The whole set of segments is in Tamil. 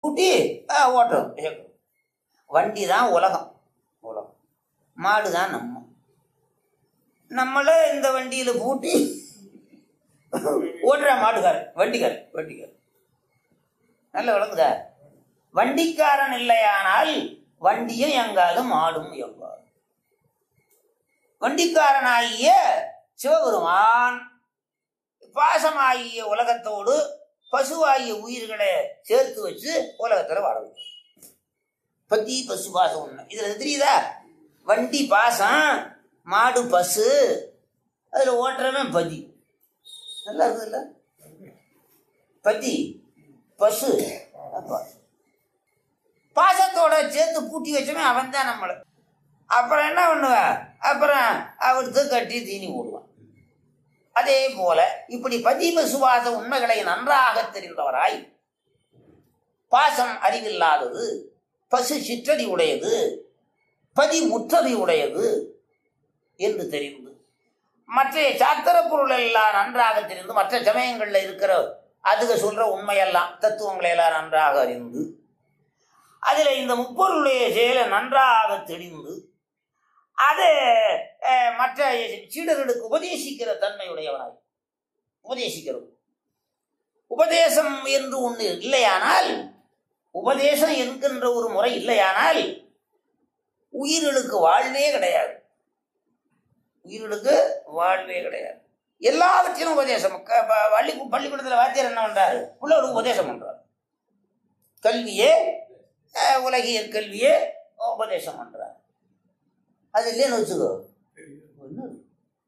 பூட்டி அஹ், ஓட்டுறது இயக்கம். வண்டி தான் உலகம் உலகம் மாடு தான் நம்ம நம்மள இந்த வண்டியில பூட்டி ஓட்டுற மாட்டுக்காரன் வண்டிக்காரன் வண்டிக்காரன் நல்ல விளங்குதா வண்டிக்காரன் இல்லையானால் வண்டியும் எங்காலும் மாடும் எங்காலும் வண்டிக்காரனாகிய சிவபெருமான் பாசமாகிய உலகத்தோடு பசுவாகிய உயிர்களை சேர்த்து வச்சு உலகத்துல வாழ வைக்கும் பத்தி பசு பாசம் ஒண்ணு இதுல தெரியுதா வண்டி பாசம் மாடு பசு அதுல ஓட்டுறவன் பதி நல்லா இருக்குதுல்ல பதி பசு அப்பா. பாசத்தோட சேர்த்து பூட்டி வச்சவன் அவன் தான் நம்மளை அப்புறம் என்ன பண்ணுவேன் அப்புறம் அவருக்கு கட்டி தீனி போடுவான் அதே போல இப்படி பதிம சுவாச உண்மைகளை நன்றாக தெரிந்தவராய் பாசம் அறிவில்லாதது பசு சிற்றடி உடையது பதி முற்றடி உடையது என்று தெரிந்து மற்ற சாத்திர பொருள் எல்லாம் நன்றாக தெரிந்து மற்ற சமயங்கள்ல இருக்கிற அதுக சொல்ற உண்மையெல்லாம் தத்துவங்களை எல்லாம் நன்றாக அறிந்து அதில் இந்த முப்பொருளுடைய செயலை நன்றாக தெளிந்து அது அஹ், மற்ற சீடர்களுக்கு உபதேசிக்கிற தன்மையுடையவனாய் உபதேசிக்கிறது உபதேசம் என்று ஒன்று இல்லையானால் உபதேசம் என்கின்ற ஒரு முறை இல்லையானால் உயிர்களுக்கு வாழ்வே கிடையாது உயிர்களுக்கு வாழ்வே கிடையாது எல்லாவற்றிலும் உபதேசம் க- ப- பள்ளி பள்ளிக்கூடத்தில் வாத்தியார் என்ன பண்றாரு பிள்ளைகளுக்கு உபதேசம் பண்றாரு கல்வியே அஹ், உலகியல் கல்வியே உபதேசம் பண்றாரு அது இல்லைன்னு வச்சுக்கோ ஒண்ணும் இல்லை.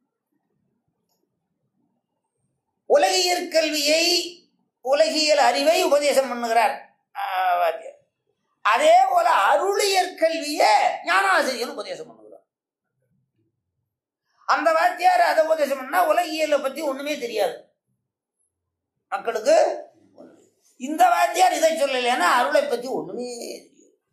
உலகியல் கல்வியை உலகியல் அறிவை உபதேசம் பண்ணுகிறார் ஆஹ், வாத்தியார் அதே போல அருளியற் கல்வியை ஞானாசிரியர் உபதேசம் பண்ணுகிறார் அந்த வாத்தியார் அதை உபதேசம் பண்ணா உலகியலை பத்தி ஒண்ணுமே தெரியாது மக்களுக்கு ஒண்ணுமே. இந்த வாத்தியார் இதை சொல்லலைன்னா அருளை பத்தி ஒண்ணுமே தெரியாது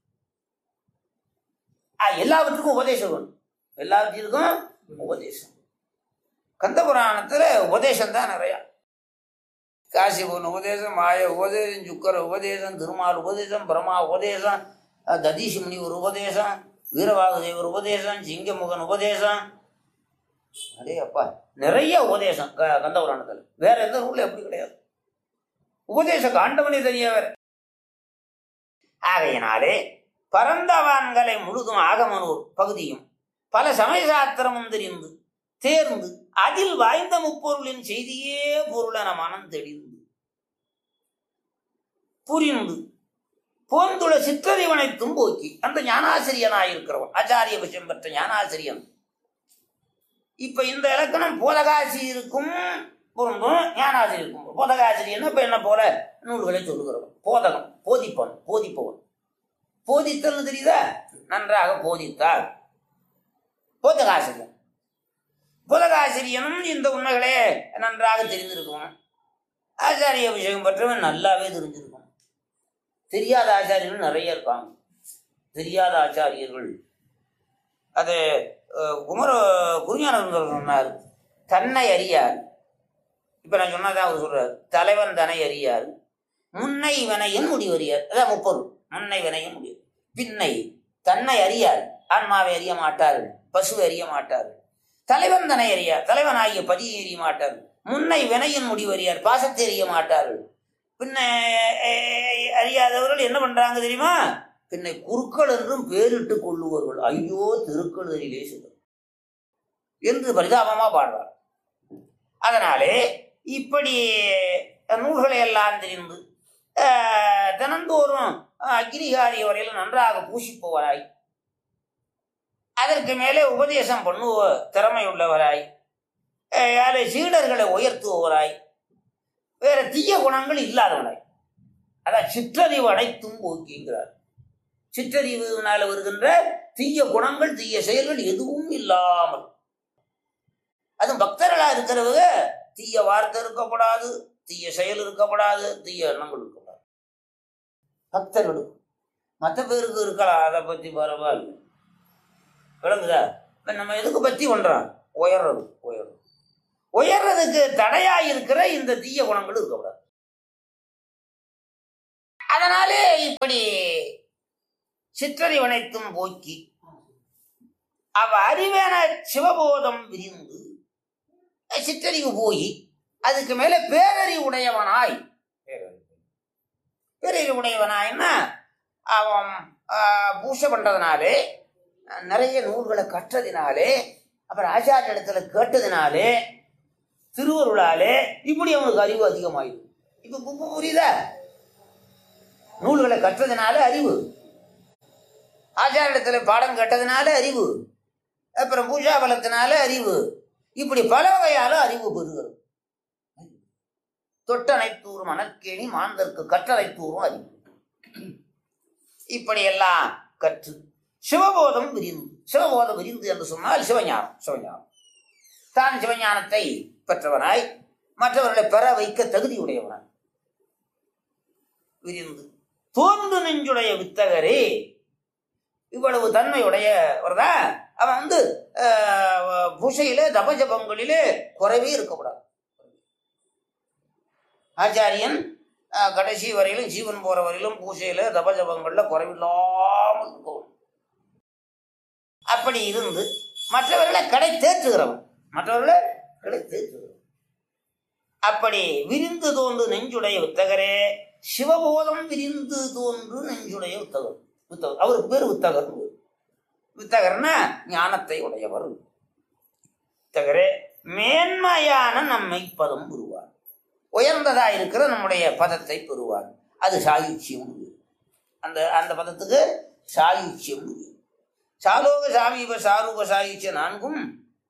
ஆ, எல்லாவற்றுக்கும் உபதேசம் வேணும் எல்லாவற்றிற்கும் உபதேசம் கந்த புராணத்துல உபதேசம் தான் நிறையா காசிபுன் உபதேசம் மாய உபதேசம் சுக்கர உபதேசம் திருமால் உபதேசம் பிரம்மா உபதேசம் அஹ், ததீஷ் முனிவர் உபதேசம் வீரவாகுதேவர் உபதேசம் சிங்கமுகன் உபதேசம் அடே அப்பா நிறைய உபதேசம் க- கந்த புராணத்தில் வேற எந்த நூல்ல எப்படி கிடையாது உபதேச காண்டவனே தனியா வேற ஆகையினாலே பரந்தவான்களை முழுதும் ஆகமனூர் பகுதியும் பல சமய சாத்திரமும் தெரிந்து தேர்ந்து அதில் வாய்ந்த முப்பொருளின் செய்தியே பொருளென மனம் தெளிந்து புரிந்து போந்துள்ள சிற்றறிவனைத்தும் போக்கி அந்த ஞானாசிரியனாயிருக்கிறவன் ஆச்சாரிய விஷயம் பெற்ற ஞானாசிரியன் இப்ப இந்த இலக்கணம் போதகாசிரியருக்கும் பொருந்தும் ஞானாசிரியருக்கும் பொருந்தும். போதகாசிரியன் இப்ப என்ன போல நூல்களை சொல்லுகிறவன் போதகம் போதிப்பவன் போதிப்பவன் போதித்தல்னு தெரியுதா நன்றாக போதித்தார் போதகாசிரியன் புலகாசிரியனும் இந்த உண்மைகளே நன்றாக தெரிந்திருக்கணும் ஆச்சாரிய விஷயம் பற்றவன் நல்லாவே தெரிஞ்சிருக்கணும் தெரியாத ஆச்சாரியர்கள் நிறைய இருக்காங்க தெரியாத ஆச்சாரியர்கள் அது அஹ், குமர குருஞானந்தர் சொன்னார் தன்னை அறியார் இப்ப நான் சொன்னதான் அவர் சொல்றார் தலைவன் தன்னை அறியார் முன்னை வினையின் முடிவறியார் அதான் முப்பொருள் முன்னை வினையின் முடிவு பின்னை தன்னை அறியார் ஆன்மாவை அறிய மாட்டார்கள் பசுவை அறிய மாட்டார்கள் தலைவன் தன்னை அறியார் தலைவனாகிய பதியை அறிய மாட்டார்கள் முன்னை வினையின் முடிவறியார் பாசத்தை அறிய மாட்டார்கள் பின்ன அஹ், அறியாதவர்கள் என்ன பண்றாங்க தெரியுமா பின்னை குருக்கள் என்றும் பேரிட்டு கொள்ளுவார்கள் ஐயோ திருக்குறளிலே சொல்லும் என்று பரிதாபமா பாடுறார் அதனாலே இப்படி நூல்களை எல்லாம் தெரிந்து அஹ், தினந்தோறும் அக்னிகாரி வரையில் நன்றாக பூசிப்பவராய் அதற்கு மேலே உபதேசம் பண்ணுவ திறமை உள்ளவராய் அஹ், யாரை சீடர்களை உயர்த்துபவராய் வேற தீய குணங்கள் இல்லாதவனாய் அதான் சிற்றறிவு அனைத்தும் போக்கிங்கிறார் சிற்றறிவுனால வருகின்ற தீய குணங்கள் தீய செயல்கள் எதுவும் இல்லாமல் அதுவும் பக்தர்களா இருக்கிறவங்க தீய வார்த்தை இருக்கக்கூடாது தீய செயல் இருக்கக்கூடாது தீய எண்ணங்கள் இருக்கக்கூடாது பக்தர்களுக்கு மற்ற பேருக்கு இருக்கலாம் அதை பத்தி பரவாயில்ல விளங்குதா இப்ப நம்ம எதுக்கு பத்தி பண்றோம் உயர்றது உயர்றது உயர்றதுக்கு தடையா இருக்கிற இந்த தீய குணங்கள் இருக்கக்கூடாது அதனால அதனாலே இப்படி சிற்றறிவனைத்தும் போக்கி அவ அறிவென சிவபோதம் விரிந்து சிற்றறிவு போய் அதுக்கு மேல பேரறிவு உடையவனாய் பேரறிவு உடையவனாய்னா அவன் ஆஹ், பூசை பண்றதுனாலே நிறைய நூல்களை கற்றதினாலே அப்புறம் ஆச்சாரிய இடத்துல கேட்டதினாலே திருவருளாலே இப்படி அவனுக்கு அறிவு அதிகமாயிடும் இப்ப இப்ப புரியுதா நூல்களை கற்றதுனால அறிவு ஆச்சாரிடத்துல பாடம் கேட்டதுனால அறிவு அப்புறம் பூஜா பலத்தினால அறிவு இப்படி பல வகையால அறிவு பெறுகிறது தொட்டனைத்தூர் மணற்கேணி மாந்தற்கு கற்றனைத்தூரும் அறிவு இப்படியெல்லாம் கற்று சிவபோதம் விரிந்து சிவபோதம் விரிந்து என்று சொன்னால் சிவஞானம் சிவஞானம் தான் சிவஞானத்தை பெற்றவனாய் மற்றவர்களை பெற வைக்க தகுதியுடையவனாய் விரிந்து தோன்று நெஞ்சுடைய வித்தகரே இவ்வளவு தன்மையுடையவர்தா அவன் வந்து ஆஹ், பூசையிலே தபஜபங்களிலே குறைவே இருக்கக்கூடாது ஆச்சாரியன் ஆஹ், கடைசி வரையிலும் ஜீவன் போற வரையிலும் பூசையில தபஜபங்கள்ல குறைவில்லாமல் இருக்கவும் அப்படி இருந்து மற்றவர்களை கடை தேற்றுகிறவன் மற்றவர்களை கடை தேற்றுகிறவன் அப்படி விரிந்து தோன்று நெஞ்சுடைய வித்தகரே சிவபோதம் விரிந்து தோன்று நெஞ்சுடைய வித்தகர் வித்தகர் அவருக்கு பேர் வித்தகர் வித்தகர்னா ஞானத்தை உடையவர் வித்தகரே மேன்மையான நம்மை பதம் பெறுவார் உயர்ந்ததா இருக்கிற நம்முடைய பதத்தை பெறுவார் அது சாயுச்சியம் அந்த அந்த பதத்துக்கு சாயுச்சியம் சாலோக சாமீப சாரூப சாயுச்சிய நான்கும்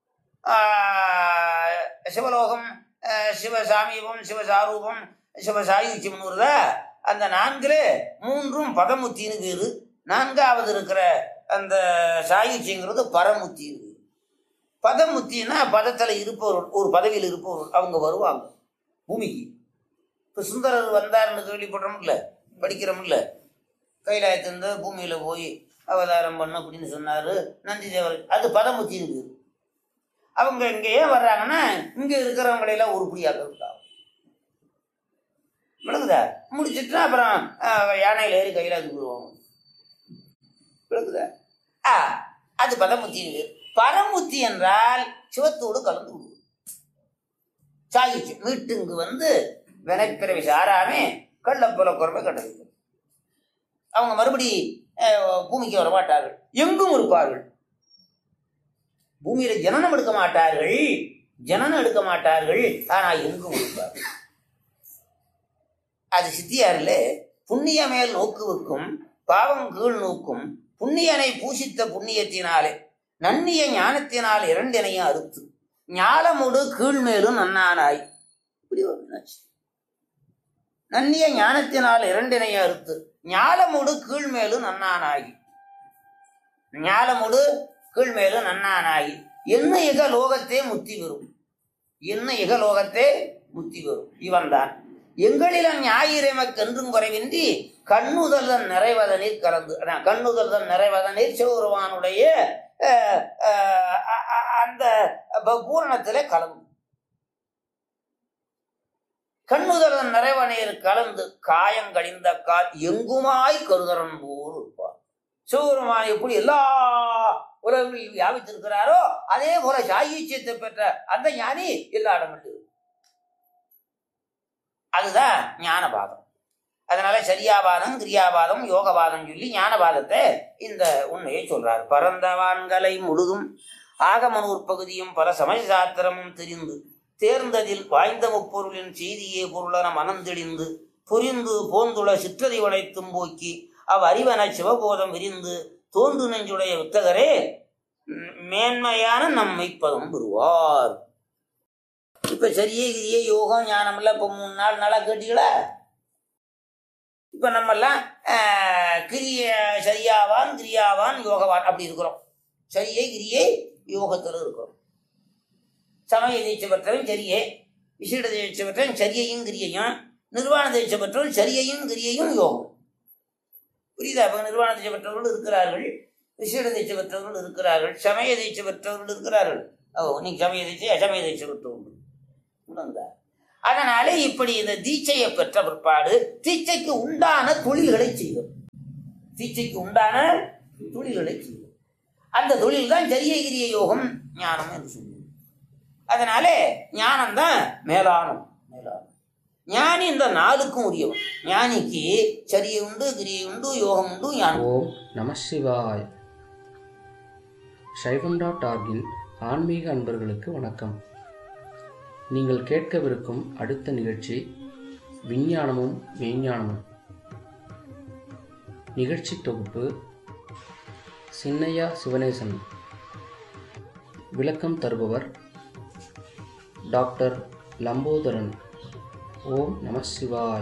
ஆஹ், சிவலோகம் ஆஹ், சிவசாமீபம் சிவசாரூபம் சிவசாயுச்சியம் வருதா அந்த நான்கிலே மூன்றும் பதமுத்தின்னு பேரு நான்காவது இருக்கிற அந்த சாயுச்சியங்கிறது பரமுத்தின்னு பேரு பதமுத்தின்னா பதத்தில் இருப்பவர் ஒரு பதவியில் இருப்பவர் அவங்க வருவாங்க பூமிக்கு இப்போ சுந்தரர் வந்தார்னு கேள்விப்படுறோம்ல படிக்கிறோம்ல கைலாயத்திலிருந்து பூமியில் போய் அவதாரம் பண்ண அப்படின்னு சொன்னார் நந்தி தேவர் அது பதமுத்தின்னு பேரு அவங்க இங்கே ஏன் வர்றாங்கன்னா இங்கே இருக்கிறவங்களையெல்லாம் உருப்படியாக இருக்காங்க விளங்குதா முடிச்சிட்டு அப்புறம் ஆஹ், யானையில ஏறி கைலாயத்துக்கு வருவாங்க விளங்குதா ஆ அது பதமுத்தி பரமுத்தி என்றால் சிவத்தோடு கலந்து விடுவது சாயிச்சு வீட்டுக்கு வந்து வினைப்பிறவி சாராமே கள்ளப்போல குறவை கட்டது அவங்க மறுபடி ஆஹ், பூமிக்கு வர மாட்டார்கள் எங்கும் இருப்பார்கள் பூமியில ஜனனம் எடுக்க மாட்டார்கள் ஜனனம் எடுக்க மாட்டார்கள் ஆனா எங்கும் இருப்பார்கள் அது சித்தியாரில் புண்ணிய மேல் நோக்குவுக்கும் பாவம் கீழ் நோக்கும் புண்ணியனை பூசித்த புண்ணியத்தினாலே நன்னிய ஞானத்தினால் இரண்டினையும் அறுத்து ஞாலமுடு கீழ்மேலும் நன்னானாய் இப்படி ஒரு மீனாட்சி. நன்னிய ஞானத்தினால் இரண்டினையும் அறுத்து ஞாலமுடு கீழ்மேலும் நன்னானாகி ஞாலமுடு கீழ்மேலும் நன்னானாகி என்ன இக லோகத்தே முத்தி பெறும் என்ன இகலோகத்தே முத்தி வரும் இவன்தான் எங்களிலும் ஞாயிறமக்கென்றும் குறைவின்றி கண்ணுதல்தன் நிறைவதனில் கலந்து அதான் கண்ணுதல்தன் நிறைவதனில் சிவபெருமானுடைய அஹ், அஹ், அ- அ- அந்த ப- பூரணத்திலே கலந்து கண்ணுதலன் நிறைவனீர் கலந்து காயம் கடிந்த கால் எங்குமாய் கருதரன் போல் இருப்பார் சிவபெருமான் எப்படி எல்லா உலகங்களில் வியாபித்திருக்கிறாரோ அதே போல சாயுச்சியத்தை பெற்ற அந்த ஞானி எல்லா இடங்களிலும் இருக்கும். அதுதான் ஞானபாதம் அதனால சரியாபாதம் கிரியாபாதம் யோகபாதம் சொல்லி ஞானபாதத்தை இந்த உண்மையை சொல்றார் பரந்தவான்களை முழுதும் ஆகமனூர் பகுதியும் பல சமய சாத்திரமும் தெரிந்து தேர்ந்ததில் வாய்ந்த முப்பொருளின் செய்தியே பொருளன மனந்தெளிந்து புரிந்து போந்துள சிற்றறிவனைத்தும் போக்கி அவ் அறிவன சிவபோதம் விரிந்து தோன்று நெஞ்சுடைய வித்தகரே ம், மேன்மையான நம்மை பதம் பெறுவார் இப்ப சரியே கிரியே யோகம் ஞானம் எல்லாம் இப்ப மூணு நாள் நாளா கேட்டீங்களா இப்ப நம்ம எல்லாம் ஆஹ், கிரிய சரியாவான் கிரியாவான் யோகவான் அப்படி இருக்கிறோம் சரியே கிரியே யோகத்தில் இருக்கிறோம் சமய தீட்சை பெற்றவன் சரியே விசேட தீட்சை பெற்றவன் சரியையும் கிரியையும் நிர்வாண தீட்சை பெற்றவன் சரியையும் கிரியையும் யோகம் புரியுதா அப்ப நிர்வாண தீட்சை பெற்றவர்கள் இருக்கிறார்கள் விசேட தீட்சை பெற்றவர்கள் இருக்கிறார்கள் சமய தீட்சை பெற்றவர்கள் இருக்கிறார்கள் ஓ நீ சமய தீட்சை அசமய தீட்சை பெற்றவர்கள் உணர்ந்தா அதனால இப்படி இந்த தீட்சையை பெற்ற பிற்பாடு தீட்சைக்கு உண்டான தொழில்களை செய்வோம் தீட்சைக்கு உண்டான தொழில்களை செய்வோம் அந்த தொழில் தான் ஜரியகிரிய யோகம் ஞானம் என்று சொல்லுவோம் அதனால ஞானம் தான் மேலானம் மேலானம் ஞானி இந்த நாளுக்கும் உரியவன் ஞானிக்கு சரியை உண்டு கிரியை உண்டு யோகம் உண்டு ஞானம் ஓம் நம சிவாய் சைவம் டாட் ஆர்கின் ஆன்மீக அன்பர்களுக்கு வணக்கம் நீங்கள் கேட்கவிருக்கும் அடுத்த நிகழ்ச்சி விஞ்ஞானமும் மெய்ஞானமும் நிகழ்ச்சி தொகுப்பு சின்னையா சிவனேசன் விளக்கம் தருபவர் டாக்டர் லம்போதரன் ஓம் நம சிவாய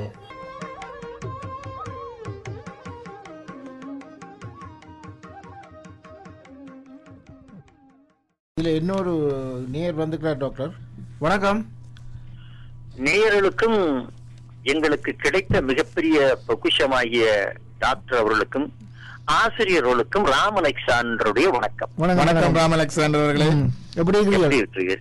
இதில் இன்னொரு நேர் வந்துக்கிறார் டாக்டர் வணக்கம் நேயர்களுக்கும் எங்களுக்கு கிடைத்த மிகப்பெரிய பொக்கிஷமாகிய டாக்டர் அவர்களுக்கும் ஆசிரியர்களுக்கும் ராம் அலெக்சாண்டருடைய வணக்கம் வணக்கம் ராம் அலெக்சாண்டர் அவர்களே ம். எப்படி எப்படி இருக்கிறீர்கள் இருக்கிறீர்கள்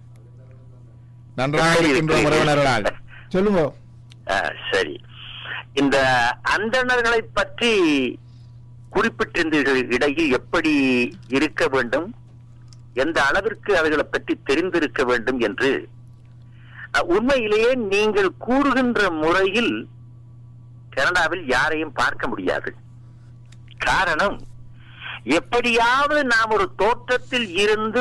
நன்றாக இருக்கின்ற உறவினர்களால் சொல்லுங்க ஆ, சரி இந்த அந்தணர்களை பற்றி குறிப்பிட்டிருந்தீர்கள் இடையில் எப்படி இருக்க வேண்டும் எந்த அளவிற்கு அவர்களை பற்றி தெரிந்திருக்க வேண்டும் என்று அ, உண்மையிலேயே நீங்கள் கூறுகின்ற முறையில் கனடாவில் யாரையும் பார்க்க முடியாது காரணம் எப்படியாவது நாம் ஒரு தோற்றத்தில் இருந்து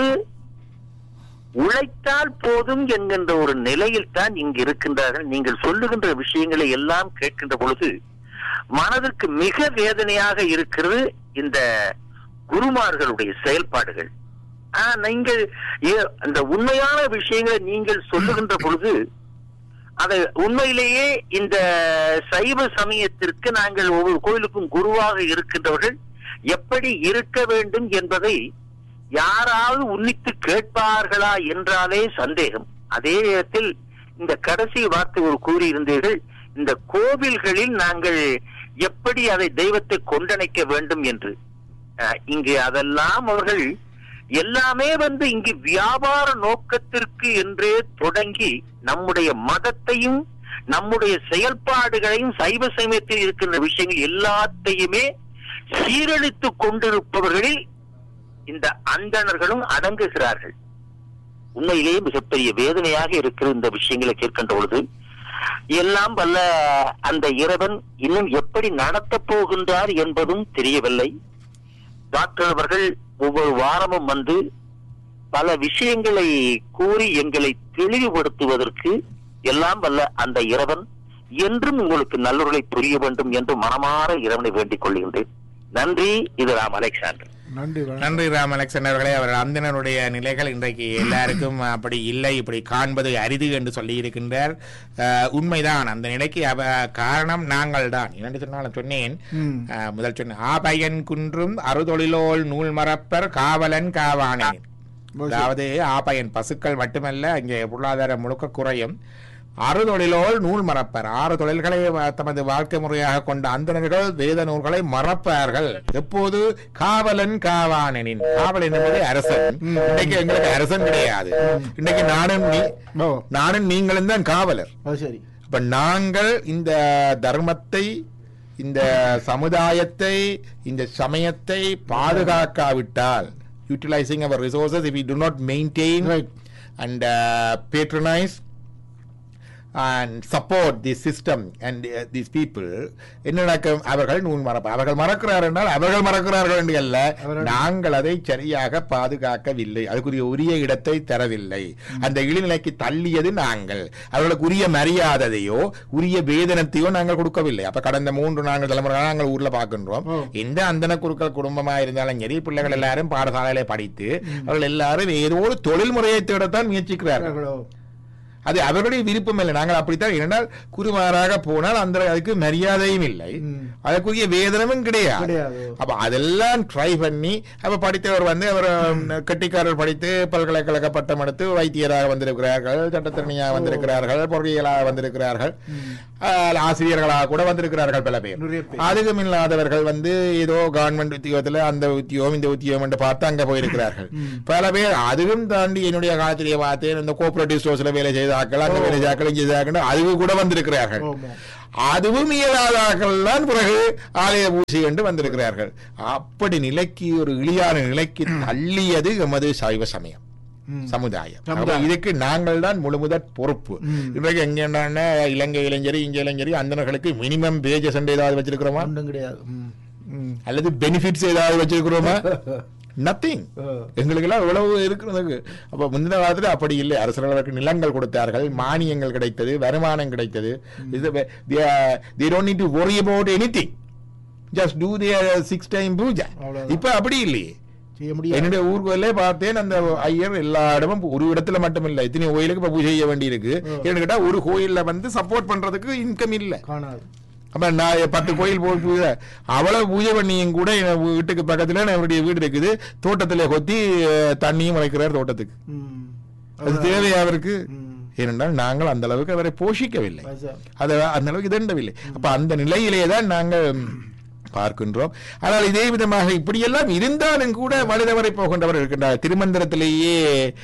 உழைத்தால் போதும் என்கின்ற ஒரு நிலையில் தான் இங்கு இருக்கின்றார்கள் நீங்கள் சொல்லுகின்ற விஷயங்களை எல்லாம் கேட்கின்ற பொழுது மனதிற்கு மிக வேதனையாக இருக்கிறது இந்த குருமார்களுடைய செயல்பாடுகள் ஆனா நீங்கள் ஏ- அந்த உண்மையான விஷயங்களை நீங்கள் சொல்லுகின்ற பொழுது அதை உண்மையிலேயே இந்த சைவ சமயத்திற்கு நாங்கள் ஒவ்வொரு கோயிலுக்கும் குருவாக இருக்கின்றவர்கள் எப்படி இருக்க வேண்டும் என்பதை யாராவது உன்னித்து கேட்பார்களா என்றாலே சந்தேகம் அதே நேரத்தில் இந்த கடைசி வார்த்தை ஒரு கூறியிருந்தீர்கள் இந்த கோவில்களில் நாங்கள் எப்படி அதை தெய்வத்தை கொண்டணைக்க வேண்டும் என்று அஹ், இங்கு அதெல்லாம் அவர்கள் எல்லாமே வந்து இங்கு வியாபார நோக்கத்திற்கு என்றே தொடங்கி நம்முடைய மதத்தையும் நம்முடைய செயல்பாடுகளையும் சைவ சமயத்தில் இருக்கின்ற விஷயங்கள் எல்லாத்தையுமே சீரழித்துக் கொண்டிருப்பவர்களில் இந்த அந்தணர்களும் அடங்குகிறார்கள் உண்மையிலேயே மிகப்பெரிய வேதனையாக இருக்கிற இந்த விஷயங்களை கேட்கின்ற பொழுது எல்லாம் வல்ல அந்த இறைவன் இன்னும் எப்படி நடத்தப் போகின்றார் என்பதும் தெரியவில்லை டாக்டர் அவர்கள் ஒவ்வொரு வாரமும் வந்து பல விஷயங்களை கூறி எங்களை தெளிவுபடுத்துவதற்கு எல்லாம் வல்ல அந்த இறைவன் என்றும் உங்களுக்கு நல்லொருளை புரிய வேண்டும் என்று மனமாற இறைவனை வேண்டிக் கொள்கின்றேன் நன்றி இது ராம் அலெக்சாண்டர் நன்றி வணக்கம். நன்றி ராம் அலெக்சாண்டர் அவர்களே அவர் அந்தனருடைய நிலைகள் இன்றைக்கு எல்லாருக்கும் அப்படி இல்லை இப்படி காண்பது அரிது என்று சொல்லி இருக்கின்றார் அஹ், உண்மைதான் அந்த நிலைக்கு அவ காரணம் நாங்கள் தான் இரண்டு சொன்னாலும் சொன்னேன் ம். அஹ், முதல் சொன்னேன் ஆபயன் குன்றும் அறுதொழிலோல் நூல் மறப்பர் காவலன் காவானே அதாவது ஆபயன் பசுக்கள் மட்டுமல்ல இங்கே பொருளாதாரம் முழுக்க குறையும் அறுதொழிலோல் நூல் மறப்பர் ஆறு தொழில்களை வ- தமது வாழ்க்கை முறையாக கொண்ட அந்தணர்கள் வேத நூல்களை மறப்பார்கள் எப்போது காவலன் காவானனின் காவலன் என்பது அரசன் இன்னைக்கு எங்களுக்கு அரசன் கிடையாது இன்னைக்கு நானும் நீ ஓ நானும் நீங்களும் தான் காவலர் அது சரி அப்ப நாங்கள் இந்த தர்மத்தை இந்த சமுதாயத்தை இந்த சமயத்தை பாதுகாக்காவிட்டால் utilising our resources if we do not maintain Right. and uh, patronize and support this system and uh, these people என்ன நடக்கும் அவர்கள் நூல் மறப்ப அவர்கள் மறக்கிறார் என்றால் அவர்கள் மறக்கிறார்கள் என்று அல்ல அவர்கள் நாங்கள் அதை சரியாக பாதுகாக்கவில்லை அதுக்குரிய உரிய இடத்தை தரவில்லை அந்த இழிநிலைக்கு தள்ளியது நாங்கள் அவர்களுக்கு உரிய மரியாதையோ உரிய வேதனத்தையோ நாங்கள் கொடுக்கவில்லை அப்ப கடந்த மூன்று நான்கு தலைமுறை நாங்கள் ஊர்ல பார்க்கின்றோம் ஓ. எந்த அந்தன குருக்கள் குடும்பமா இருந்தாலும் சரி பிள்ளைகள் எல்லாரும் பாடசாலையில படித்து அவர்கள் எல்லாரும் ஏதோ ஒரு தொழில் முறையை தேடத்தான் முயற்சிக்கிறார்கள் அவர்களோ அது அவர்களுடைய விருப்பம் இல்லை நாங்கள் அப்படித்தான் இரண்டால் குருமாராக போனால் அந்த அதுக்கு மரியாதையும் இல்லை ம். அதற்குரிய வேதனமும் கிடையாது கிடையாது அப்ப அதெல்லாம் ட்ரை பண்ணி அப்ப படித்தவர் வந்து அவர் உம், கெட்டிக்காரர் படித்து பல்கலைக்கழக பட்டம் எடுத்து வைத்தியராக வந்திருக்கிறார்கள் சட்டத்திறனியாக வந்திருக்கிறார்கள் பொறியியலாக வந்திருக்கிறார்கள் ஆஹ், ஆசிரியர்களாக கூட வந்திருக்கிறார்கள் பல பேர் நிறைய பேர். அதுவும் இல்லாதவர்கள் வந்து ஏதோ கவர்மெண்ட் உத்தியோகத்துல அந்த உத்தியோகம் இந்த உத்தியோகம் என்று பார்த்து அங்க போயிருக்கிறார்கள் பல பேர் அதுவும் தாண்டி என்னுடைய காலத்திலேயே பார்த்தேன் இந்த கோஆபரேட்டிவ் ஸ்டோர்ஸ்ல வேலை செய்த சாக்கள் அந்த வேலை சாக்கள் இங்கே சாக்கள் அதுவு கூட வந்திருக்கிறார்கள் ஆமா. அதுவும் இயலாதாக்கள் தான் பிறகு ஆலய பூஜை என்று வந்திருக்கிறார்கள் அப்படி நிலைக்கு ஒரு இழியான நிலைக்கு தள்ளியது எமது சைவ சமயம் ம். சமுதாயம் சமுதாயம். அப்ப இதுக்கு நாங்கள் தான் முழுமுதற் பொறுப்பு ம். இன்றைக்கு எங்க இலங்கை இளைஞரி இங்க இளைஞரி அந்தனர்களுக்கு மினிமம் பேஜஸ் ஏதாவது வச்சிருக்கிறோமா ஒன்றும் கிடையாது ம். ம். அல்லது பெனிஃபிட்ஸ் ஏதாவது வச்சிருக்கிறோமா நத்திங் ஆ. எங்களுக்கெல்லாம் இவ்வளவு இருக்கிறதுக்கு அப்ப முந்தின காலத்துல அப்படி இல்லை அரசர்களுக்கு நிலங்கள் கொடுத்தார்கள் மானியங்கள் கிடைத்தது வருமானம் கிடைத்தது இது they don't need to worry about anything just do their six time பூஜை அவ்வளவுதான். இப்ப அப்படி இல்லையே செய்ய முடியாது என்னுடைய ஊர்கோலே பார்த்தேன் அந்த ஐயர் எல்லா இடமும் ஒரு இடத்துல மட்டும் இல்ல இத்தனை கோயிலுக்கு இப்ப பூஜை செய்ய வேண்டி இருக்கு ஏன்னு கேட்டா ஒரு கோயில்ல வந்து சப்போர்ட் பண்றதுக்கு இன்கம் இல்ல காணாது அப்ப நான் பத்து கோயில் போய் பூஜை அவ்வளவு பூஜை பண்ணியும் கூட என் வீட்டுக்கு பக்கத்துல என்னுடைய வீடு இருக்குது தோட்டத்துல கொத்தி அஹ், தண்ணியும் வைக்கிறார் தோட்டத்துக்கு ம். அது தேவையா அவருக்கு ம். ஏனென்றால் நாங்கள் அந்த அளவுக்கு அவரை போஷிக்கவில்லை அதுதான். அதை அந்த அளவுக்கு இதண்டவில்லை அப்ப அந்த நிலையிலே தான் நாங்கள் பார்க்கின்றோம் ஆனால் இதே விதமாக இப்படியெல்லாம் இருந்தாலும் கூட வலுதவரை போகின்றவர் இருக்கின்றார் திருமந்திரத்திலேயே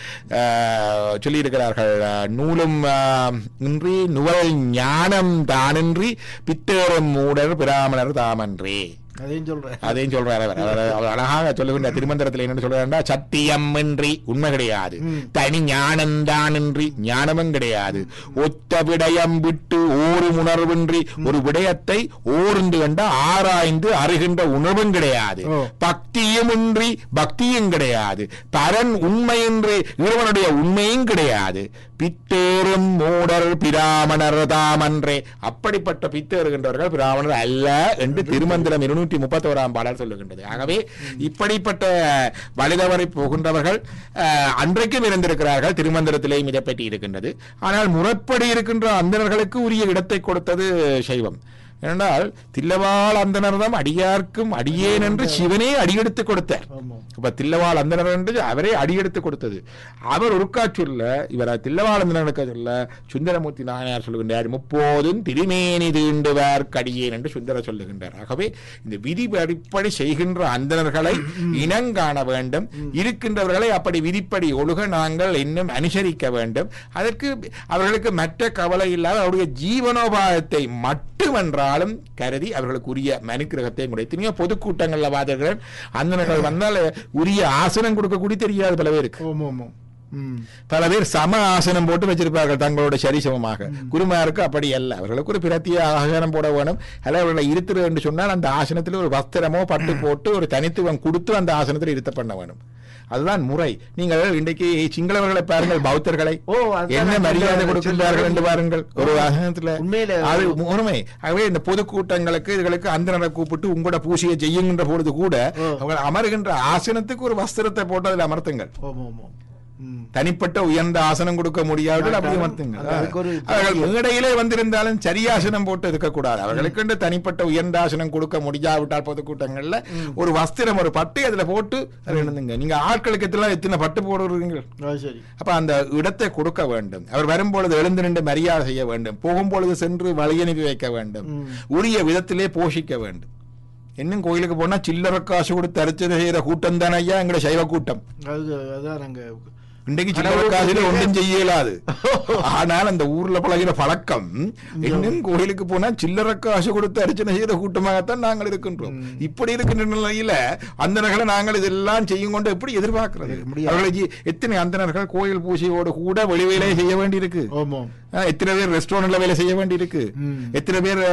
ஆஹ், சொல்லியிருக்கிறார்கள் ஆஹ், நூலும் ஆஹ், இன்றி நுவல் ஞானம் தானின்றி பித்தேறும் மூடர் பிராமணர் தாமன்றே அதையும் சொல்றேன் அதையும் சொல்றாரு அவர் அவர் அவர் அழகாக சொல்லுகின்ற திருமந்திரத்தில் என்ன சொல்றாருன்னா சத்தியம் இன்றி உண்மை கிடையாது தனி ஞானம்தான் இன்றி ஞானமும் கிடையாது ஒத்த விடயம் விட்டு ஓரும் உணர்வின்றி ஒரு விடயத்தை ஓர்ந்து கண்ட ஆராய்ந்து அறிகின்ற உணர்வும் கிடையாது ஓ. பக்தியும் இன்றி பக்தியும் கிடையாது பரன் உண்மையின்றி இறைவனுடைய உண்மையும் கிடையாது பித்தேறும் மூடர் பிராமணர் தாமன்றே அப்படிப்பட்ட பித்தேறுகின்றவர்கள் பிராமணர் அல்ல என்று திருமந்திரம் இருநூற்றி முப்பத்தோராம் பாடல் சொல்லுகின்றது ஆகவே இப்படிப்பட்ட வலிதவரை போகின்றவர்கள் அஹ், அன்றைக்கும் இருந்திருக்கிறார்கள் திருமந்திரத்திலேயும் இதை பற்றி இருக்கின்றது ஆனால் முறைப்படி இருக்கின்ற அந்தணர்களுக்கு உரிய இடத்தை கொடுத்தது சைவம் ஏனென்றால் தில்லவாள் அந்தனர் தான் அடியார்க்கும் அடியேன் என்று சிவனே அடியெடுத்து கொடுத்தார் ஆமா இப்ப தில்லவாள் அந்தனர் என்று அவரே அடியெடுத்து கொடுத்தது அவர் ஒருக்கா சொல்ல இவர் தில்லவாள் அந்தனருக்கா சொல்ல சுந்தரமூர்த்தி நாயனார் சொல்லுகின்றார் முப்போதும் திருமேனி தீண்டுவார் கடியேன் என்று சுந்தர சொல்லுகின்றார் ஆகவே இந்த விதி அடிப்படை செய்கின்ற அந்தணர்களை இனங்காண வேண்டும் இருக்கின்றவர்களை அப்படி விதிப்படி ஒழுக நாங்கள் இன்னும் அனுசரிக்க வேண்டும் அதற்கு அவர்களுக்கு மற்ற கவலை இல்லாத அவருடைய ஜீவனோபாயத்தை மட்டுமென்றாலும் கருதி அவர்களுக்கு உரிய மனுக்கிரகத்தையும் கூட எத்தனையோ பொதுக்கூட்டங்கள்ல பார்த்திருக்கிறேன் அந்தனர்கள் வந்தால் உரிய ஆசனம் கொடுக்க கூட தெரியாது பல பேருக்கு ஓமோ ஓமோ ம் பல பேர் சம ஆசனம் போட்டு வச்சிருப்பார்கள் தங்களோட சரிசமமாக குருமாருக்கு அப்படி அல்ல அவர்களுக்கு ஒரு பிரத்திய ஆசனம் போட வேணும் அல்ல அவர்களை இருத்துரு என்று சொன்னால் அந்த ஆசனத்தில் ஒரு வஸ்திரமோ பட்டு போட்டு ஒரு தனித்துவம் கொடுத்து அந்த ஆசனத்தில் இருத்த பண்ண வேணும் அதுதான் முறை நீங்கள் இன்றைக்கு சிங்களவர்களை பாருங்கள் பௌத்தர்களை ஓ, அதுதான் என்ன நான் மரியாதை சொல்ல- கொடுக்கின்றார்கள் என்று பாருங்கள் ஒரு ஆசனத்துல உண்மையிலே அது உண்மை ஆகவே இந்த பொதுக்கூட்டங்களுக்கு இதுகளுக்கு அந்தனரை கூப்பிட்டு உங்களோட பூஜையை செய்யுங்கின்ற பொழுது கூட ஓ. அவங்க அமருகின்ற ஆசனத்துக்கு ஒரு வஸ்திரத்தை போட்டு அதில் அமர்த்துங்கள் ஓமோ ஓமோ ம் தனிப்பட்ட உயர்ந்த ஆசனம் கொடுக்க முடியாவிட்டால் அப்படி அது அமர்த்துங்க அதுக்கு ஒரு அவர்கள் மேடையிலே வந்திருந்தாலும் சரியாசனம் போட்டு இருக்கக்கூடாது அவர்களுக்கு தனிப்பட்ட உயர்ந்த ஆசனம் கொடுக்க முடியாவிட்டால் பொதுக்கூட்டங்கள்ல ஒரு வஸ்திரம் ஒரு பட்டு அதுல போட்டு அது எழுந்துங்க நீங்க ஆட்களுக்கு எத்தனை எத்தனை பட்டு போடுறீங்க அது சரி அப்ப அந்த இடத்தை கொடுக்க வேண்டும் அவர் வரும்பொழுது எழுந்து நின்று மரியாதை செய்ய வேண்டும் போகும்பொழுது சென்று வழி அனுப்பி வைக்க வேண்டும் உரிய விதத்திலே போஷிக்க வேண்டும் இன்னும் கோயிலுக்கு போனா சில்லறை காசு கொடுத்து அரிச்சதை செய்யற கூட்டம் தானே ஐயா எங்களுடைய சைவ கூட்டம் அது அதான் நாங்க இன்றைக்கு சில்லறை காசுல ஒன்றும் செய்ய இயலாது ஆனால் அந்த ஊர்ல பழகிற பழக்கம் இன்னும் கோயிலுக்கு போனா சில்லறை காசு கொடுத்து அர்ச்சனை செய்த கூட்டமாகத்தான் நாங்கள் இருக்கின்றோம் இப்படி இருக்கின்ற நிலையில அந்தனர்களை நாங்கள் இதெல்லாம் செய்யும் கொண்டு எப்படி எதிர்பார்க்கிறது முடியாது. அவர்களை ஜி- எத்தனை அந்தனர்கள் கோயில் பூஜையோடு கூட வெளி வேலையை செய்ய வேண்டியிருக்கு ஓமோ ஆ, எத்தனை பேர் ரெஸ்டாரண்ட்ல வேலை செய்ய வேண்டியிருக்கு ம். எத்தனை பேர்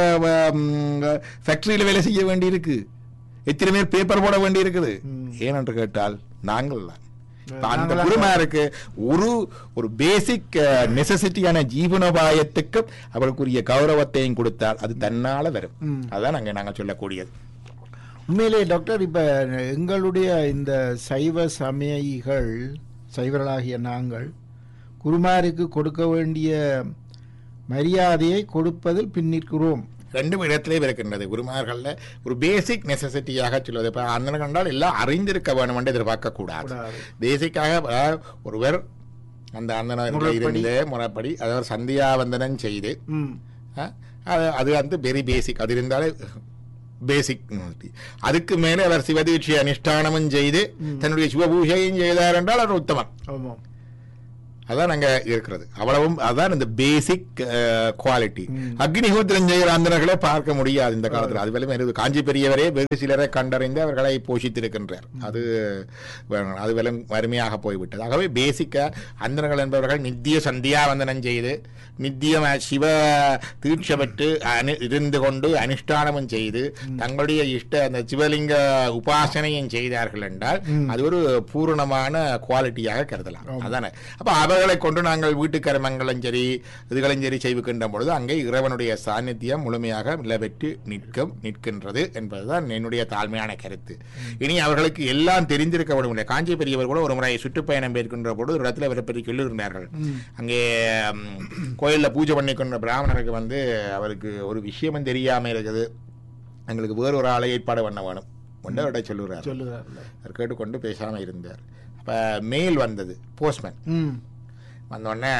ஃபேக்டரியில வேலை செய்ய வேண்டியிருக்கு எத்தனை பேர் பேப்பர் போட வேண்டி இருக்குது ஏனென்று கேட்டால் நாங்கள் தான் இப்ப அந்த நாங்களா- குருமாருக்கு ஒரு ஒரு பேசிக் நெசசிட்டியான ஜீவனோபாயத்துக்கு அவர்களுக்குரிய கௌரவத்தையும் கொடுத்தால் அது தன்னால வரும் ம். அதான் நாங்க நாங்க சொல்லக்கூடியது உண்மையிலே டாக்டர் இப்ப எங்களுடைய இந்த சைவ சமயிகள் சைவர்களாகிய நாங்கள் குருமாருக்கு கொடுக்க வேண்டிய மரியாதையை கொடுப்பதில் பின்னிற்கிறோம் ரெண்டு இடத்திலே இருக்கின்றது குருமார்கள்ல ஒரு பேசிக் நெசசிட்டியாக சொல்வது இப்ப அந்த கண்டால் எல்லாம் அறிந்திருக்க வேண்டும் என்று எதிர்பார்க்க கூடாது கூடாது. பேசிக்காக அதாவது ஒருவர் அந்த அந்தனர் முறைப்படி. இருந்து முறைப்படி அதாவது சந்தியாவந்தனம் செய்து ம் ஆ, அது அது வந்து வெரி பேசிக் அது இருந்தாலே பேசிக் அதுக்கு மேலே அவர் சிவதீட்சை அனுஷ்டானமும் செய்து தன்னுடைய சிவபூஜையும் செய்தார் என்றால் அவர் உத்தமன் ஆமாம் அதான் அங்க இருக்கிறது அவ்வளவும் அதான் இந்த பேசிக் குவாலிட்டி அக்னிஹோத்திரம் செய்கிற அந்தனர்களை பார்க்க முடியாது இந்த காலத்துல அது வேலை இருக்குது. காஞ்சி பெரியவரே வெகு சிலரை கண்டறிந்து அவர்களை போஷித்திருக்கின்றார் அது வேணும். அது வெறும் வறுமையாக போய்விட்டது ஆகவே பேசிக்கா அந்தனர்கள் என்பவர்கள் நித்திய சந்தியாவந்தனம் செய்து நித்தியம் சிவ தீட்சை பெற்று அனு இருந்து கொண்டு அனுஷ்டானமும் செய்து தங்களுடைய இஷ்ட அந்த சிவலிங்க உபாசனையும் செய்தார்கள் என்றால் அது ஒரு பூரணமான குவாலிட்டியாக கருதலாம் அதானே அப்ப அவர்களை கொண்டு நாங்கள் வீட்டு கர்மங்களும் சரி இதுகளும் சரி செய்விக்கின்ற பொழுது அங்கே இறைவனுடைய சாநித்தியம் முழுமையாக நிலவெற்று நிற்கும் நிற்கின்றது என்பதுதான் என்னுடைய தாழ்மையான கருத்து இனி அவர்களுக்கு எல்லாம் தெரிந்திருக்க வேண்டும் காஞ்சி பெரியவர் கூட ஒரு முறை சுற்றுப்பயணம் மேற்கொண்ட பொழுது ஒரு இடத்துல இவரை பற்றி சொல்லுகிறார்கள் அங்கே ம், கோயில்ல பூஜை பண்ணி கொண்ட பிராமணருக்கு வந்து அவருக்கு ஒரு விஷயமும் தெரியாம இருக்குது எங்களுக்கு வேறு ஒரு ஆளை ஏற்பாடு பண்ண வேணும் ஒன்றவர்கிட்ட சொல்லுகிறார் சொல்லுகிறார்ல அவர் கேட்டுக்கொண்டு பேசாம இருந்தார் அப்ப மெயில் வந்தது போஸ்ட்மேன் ம் வந்தோடனே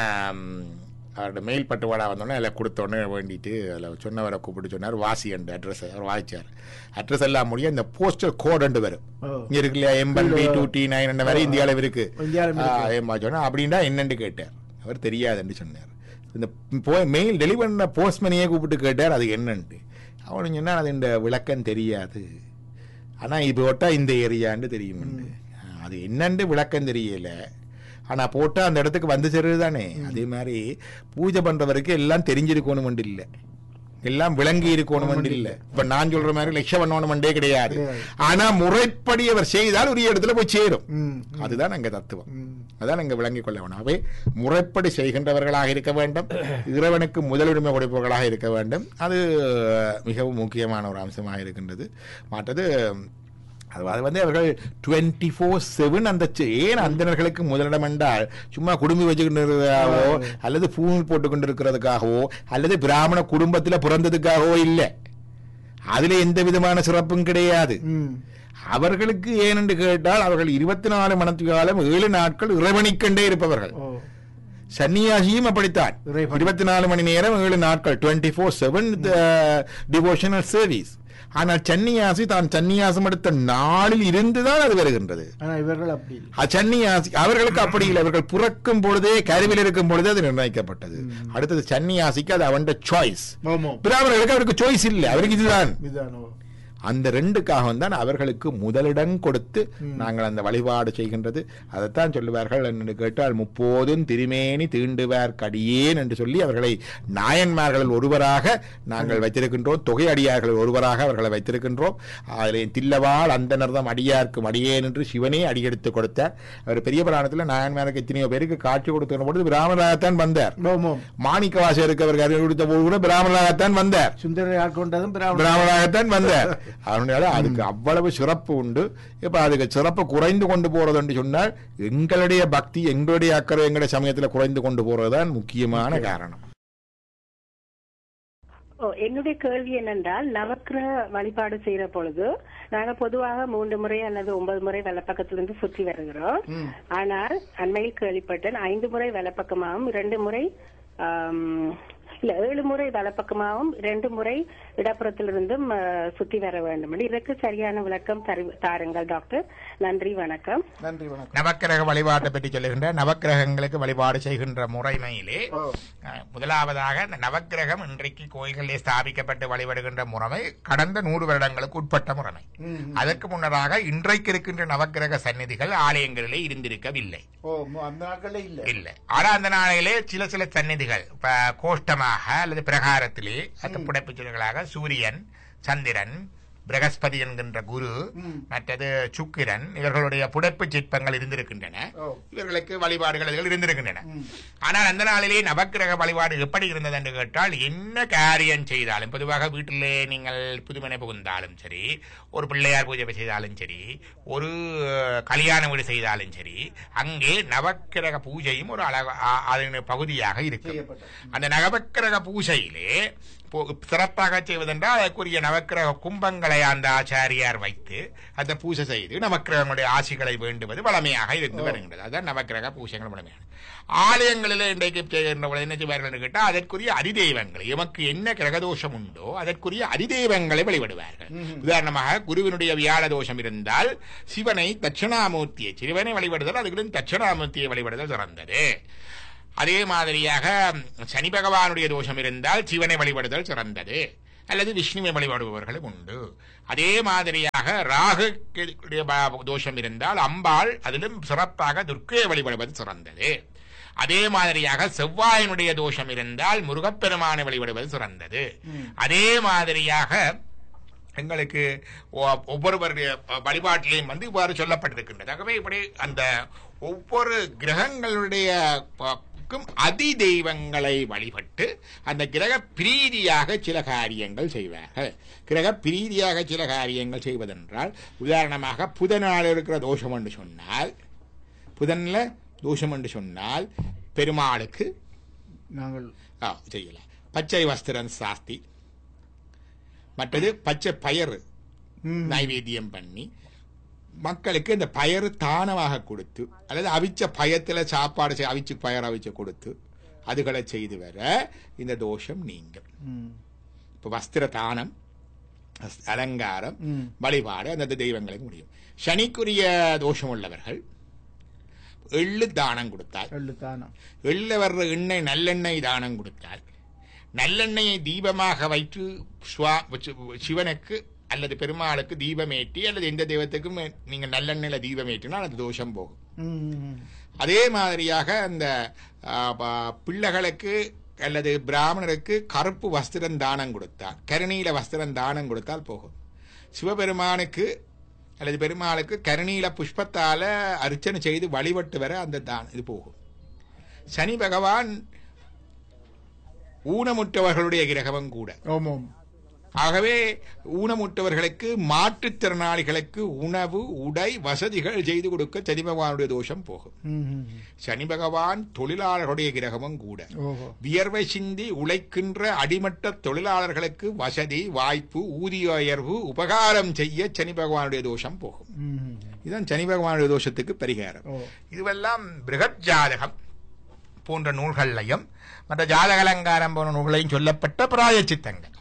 அவரோட மெயில் பட்டுவாடா வந்தோடனே அதில் கொடுத்தோடனே வேண்டிட்டு அதில் சொன்னவரை கூப்பிட்டு சொன்னார் வாசி என்ற அட்ரஸ் அவர் வாசிச்சார் அட்ரஸ் எல்லாம் முடிய இந்த போஸ்டல் கோடு வரும் ஓ இங்க இருக்கு இல்லையா எம்பன் பி டூ டி நைன் வரை இந்தியாவில் இருக்கு இந்தியாவில் இருக்கு. ஏமா சொன்னா அப்படின்னா என்னன்னு கேட்டார் அவர் தெரியாதுன்னு சொன்னார் இந்த போய் மெயில் டெலிவரி பண்ண போஸ்ட்மேனையே கூப்பிட்டு கேட்டார் அது என்னன்ட்டு அவனு சொன்னா அது இந்த விளக்கம் தெரியாது ஆனா இது போட்டா இந்த ஏரியான்னு தெரியும்னு அது என்னன்னு விளக்கம் தெரியல ஆனா போட்டா அந்த இடத்துக்கு வந்து சேருது தானே அதே மாதிரி பூஜை பண்றவருக்கு எல்லாம் தெரிஞ்சிருக்கணும் இல்லை எல்லாம் விளங்கி இருக்கணும் இல்ல இப்ப நான் சொல்ற மாதிரி லட்ச பண்ணணும்டே கிடையாது ஆனா முறைப்படி அவர் செய்தால் உரிய இடத்துல போய் சேரும் ம் அதுதான் அங்க தத்துவம் ம் அதான் அங்க விளங்கிக் கொள்ள வேணும் அவை முறைப்படி செய்கின்றவர்களாக இருக்க வேண்டும் இறைவனுக்கு முதலுரிமை கொடுப்பவர்களாக இருக்க வேண்டும் அது மிகவும் முக்கியமான ஒரு அம்சமாக இருக்கின்றது மற்றது அது அது வந்து அவர்கள் டுவெண்ட்டி ஃபோர் செவன் அந்த செ- ஏன் அந்தணர்களுக்கு முதலிடம் என்றால் சும்மா குடும்பி வச்சுக்கிட்டு அல்லது பூணூல் போட்டுக்கொண்டு இருக்கிறதுக்காகவோ அல்லது பிராமண குடும்பத்தில் பிறந்ததுக்காகவோ இல்லை அதுல எந்த விதமான சிறப்பும் கிடையாது ம் அவர்களுக்கு ஏனென்று கேட்டால் அவர்கள் இருபத்தி நாலு மணத்து காலம் ஏழு நாட்கள் இறைவனிக்கண்டே இருப்பவர்கள் ஓ சன்னியாசியும் அப்படித்தான் இறைவன். இருபத்தி நாலு மணி நேரம் ஏழு நாட்கள் twenty four seven devotional service ஆனால் சன்னியாசி தான் சன்னியாசம் எடுத்த நாளில் இருந்துதான் அது வருகின்றது ஆனா இவர்கள் அப்படி இல்லை. அது சன்னியாசி அவர்களுக்கு அப்படி இல்லை அவர்கள் பிறக்கும் பொழுதே கருவில் இருக்கும் பொழுதே அது நிர்ணயிக்கப்பட்டது அடுத்தது சன்னியாசிக்கு அது அவன் சாய்ஸ் ஆமாம் பிராமணர்களுக்கு அவருக்கு சாய்ஸ் இல்லை அவருக்கு இதுதான் இதுதானோ அந்த ரெண்டுக்காக தான் அவர்களுக்கு முதலிடம் கொடுத்து நாங்கள் அந்த வழிபாடு செய்கின்றது அதைத்தான் சொல்லுவார்கள் என்று கேட்டால் முப்போதும் திருமேனி தீண்டுவார் கடியேன் என்று சொல்லி அவர்களை நாயன்மார்களில் ஒருவராக நாங்கள் வைத்திருக்கின்றோம் தொகை அடியார்களில் ஒருவராக அவர்களை வைத்திருக்கின்றோம் அதில் தில்லவாள் அந்தனர்தம் அடியார்க்கும் அடியேன் என்று சிவனே அடியெடுத்து கொடுத்தார் அவர் பெரிய புராணத்தில் நாயன்மாருக்கு எத்தனையோ பேருக்கு காட்சி கொடுத்துக்கிற பொழுது பிராமணராகத்தான் வந்தார் ஆமாம் மாணிக்க வாசகருக்கு அவர் கருவி கொடுத்த போது கூட பிராமணராகத்தான் வந்தார் சுந்தரை ஆட்கொண்டதும் பிராமணன் பிராமணாகத்தான் வந்தார் அதனால அதுக்கு அவ்வளவு சிறப்பு உண்டு இப்ப அதுக்கு சிறப்பு குறைந்து கொண்டு போறது என்று சொன்னால் எங்களுடைய பக்தி எங்களுடைய அக்கறை எங்களுடைய சமயத்துல குறைந்து கொண்டு போறதுதான் முக்கியமான காரணம் ஓ என்னுடைய கேள்வி என்னென்றால் நவக்கிரக வழிபாடு செய்யற பொழுது நாங்க பொதுவாக மூன்று முறை அல்லது ஒன்பது முறை வலப்பக்கத்திலிருந்து சுற்றி வருகிறோம் ஆனால் அண்மையில் கேள்விப்பட்டேன் ஐந்து முறை வலப்பக்கமாகவும் இரண்டு முறை ஆம், இல்ல ஏழு முறை வலப்பக்கமாகவும் இரண்டு முறை இடப்புறத்திலிருந்தும் ஆ, சுற்றி வர வேண்டும் இதற்கு சரியான விளக்கம் தரு- தாருங்கள் டாக்டர் நன்றி வணக்கம் நன்றி வணக்கம் நவக்கிரக வழிபாட்டை பற்றி சொல்லுகின்ற நவக்கிரகங்களுக்கு வழிபாடு செய்கின்ற முறைமையிலே அஹ், முதலாவதாக இந்த நவக்கிரகம் இன்றைக்கு கோயில்களிலே ஸ்தாபிக்கப்பட்டு வழிபடுகின்ற முறைமை கடந்த நூறு வருடங்களுக்கு உட்பட்ட முறைமை அதற்கு முன்னதாக இன்றைக்கு இருக்கின்ற நவக்கிரக சந்நிதிகள் ஆலயங்களிலே இருந்திருக்கவில்லை ஓ மு- அந்த நாட்கள்ல இல்ல இல்லை ஆனா அந்த நாளையிலே சில சில சந்நிதிகள் இப்ப கோஷ்டமாக அல்லது பிரகாரத்திலே அந்த புடைப்புச் சொல்களாக சூரியன் சந்திரன் பிரகஸ்பதி என்கின்ற குரு மற்றது சுக்கிரன் இவர்களுடைய புடைப்பு சிற்பங்கள் இருந்திருக்கின்றன ஓ. இவர்களுக்கு வழிபாடுகள் இதுகள் இருந்திருக்கின்றன ஆனால் அந்த நாளிலே நவக்கிரக வழிபாடு எப்படி இருந்தது என்று கேட்டால் என்ன காரியம் செய்தாலும் பொதுவாக வீட்டிலே நீங்கள் புதுமனை புகுந்தாலும் சரி ஒரு பிள்ளையார் பூஜை செய்தாலும் சரி ஒரு அஹ், கல்யாண வீடு செய்தாலும் சரி அங்கே நவக்கிரக பூஜையும் ஒரு அழக அ- அதன் பகுதியாக இருக்கும் அந்த நவக்கிரக பூஜையிலே போ- சிறப்பாக செய்வதென்றால் அதற்குரிய நவக்கிரக கும்பங்களை அந்த ஆச்சாரியார் வைத்து அந்த பூஜை செய்து நவக்கிரகங்களுடைய ஆசிகளை வேண்டுவது வளமையாக இருந்து வருகின்றது அதுதான் நவக்கிரக பூஜைகள் வளமையான ஆலயங்களில் இன்றைக்கு செய்கின்ற பொழுது என்ன செய்வார்கள் என்று கேட்டால் அதற்குரிய அதிதெய்வங்களை எமக்கு என்ன கிரகதோஷம் உண்டோ அதற்குரிய அதிதெய்வங்களை வழிபடுவார்கள் உதாரணமாக குருவினுடைய வியாழ தோஷம் இருந்தால் சிவனை தட்சிணாமூர்த்தியை சிவனை வழிபடுதல் அதுக்கு தட்சிணாமூர்த்தியை வழிபடுதல் சிறந்தது அதே மாதிரியாக சனி பகவானுடைய தோஷம் இருந்தால் சிவனை வழிபடுதல் சிறந்தது அல்லது விஷ்ணுவை வழிபடுபவர்களும் உண்டு அதே மாதிரியாக ராகு தோஷம் இருந்தால் அம்பாள் அதிலும் சிறப்பாக துர்க்கையை வழிபடுவது சிறந்தது அதே மாதிரியாக செவ்வாயினுடைய தோஷம் இருந்தால் முருகப்பெருமானை வழிபடுவது சிறந்தது அதே மாதிரியாக எங்களுக்கு ஒ- ஒவ்வொருவருடைய வழிபாட்டிலையும் வந்து இவ்வாறு சொல்லப்பட்டிருக்கின்றது ஆகவே இப்படி அந்த ஒவ்வொரு கிரகங்களுடைய ப- க்கும் அதி தெய்வங்களை வழிபட்டு அந்த கிரக பிரீதியாக சில காரியங்கள் செய்வார்கள் கிரக பிரீதியாக சில காரியங்கள் செய்வதென்றால் உதாரணமாக புதனால் இருக்கிற தோஷம் என்று சொன்னால் புதன்ல தோஷம் என்று சொன்னால் பெருமாளுக்கு நாங்கள் ஆ, செய்யலாம் பச்சை வஸ்திரம் சாஸ்தி மற்றது பச்சை பயறு ம். நைவேத்தியம் பண்ணி மக்களுக்கு இந்த பயறு தானமாக கொடுத்து அல்லது அவிச்ச பயத்துல சாப்பாடு செய்- அவிச்சு பயர் அவிச்சு கொடுத்து அதுகளை செய்து வர இந்த தோஷம் நீங்கும் ம். இப்போ வஸ்திர தானம் அஸ்- அலங்காரம் ம். வழிபாடு அந்த தெய்வங்களுக்கு முடியும் சனிக்குரிய தோஷம் உள்ளவர்கள் எள்ளு தானம் கொடுத்தால் எள்ளு தானம் எள்ள வர்ற எண்ணெய் நல்லெண்ணெய் தானம் கொடுத்தால் நல்லெண்ணெயை தீபமாக வைத்து சுவா- சி- சிவனுக்கு அல்லது பெருமாளுக்கு தீபமேற்றி அல்லது எந்த தெய்வத்துக்கும் நீங்க நல்லெண்ணெயில தீபமேற்றினால் அது தோஷம் போகும் ம். அதே மாதிரியாக அந்த ஆ, ப- பிள்ளைகளுக்கு அல்லது பிராமணருக்கு கருப்பு வஸ்திரம் தானம் கொடுத்தால் கருணீல வஸ்திரம் தானம் கொடுத்தால் போகும் சிவபெருமானுக்கு அல்லது பெருமாளுக்கு கருணீல புஷ்பத்தால அர்ச்சனை செய்து வழிபட்டு வர அந்த தானம் இது போகும் சனி பகவான் ஊனமுற்றவர்களுடைய கிரகமும் கூட ஓம் ஓம் ஆகவே ஊனமுற்றவர்களுக்கு மாற்றுத்திறனாளிகளுக்கு உணவு உடை வசதிகள் செய்து கொடுக்க சனி பகவானுடைய தோஷம் போகும் ம், ம், ம். சனி பகவான் தொழிலாளர்களுடைய கிரகமும் கூட ஓஹோ வியர்வை சிந்தி உழைக்கின்ற அடிமட்ட தொழிலாளர்களுக்கு வசதி வாய்ப்பு ஊதிய உயர்வு உபகாரம் செய்ய சனி பகவானுடைய தோஷம் போகும் ம், ம். இதுதான் சனி பகவானுடைய தோஷத்துக்கு பரிகாரம் ஓ இதுவெல்லாம் பிருகத் ஜாதகம் போன்ற நூல்கள்லையும் மற்ற ஜாதக அலங்காரம் போன்ற நூல்களையும் சொல்லப்பட்ட பிராயச்சித்தங்கள்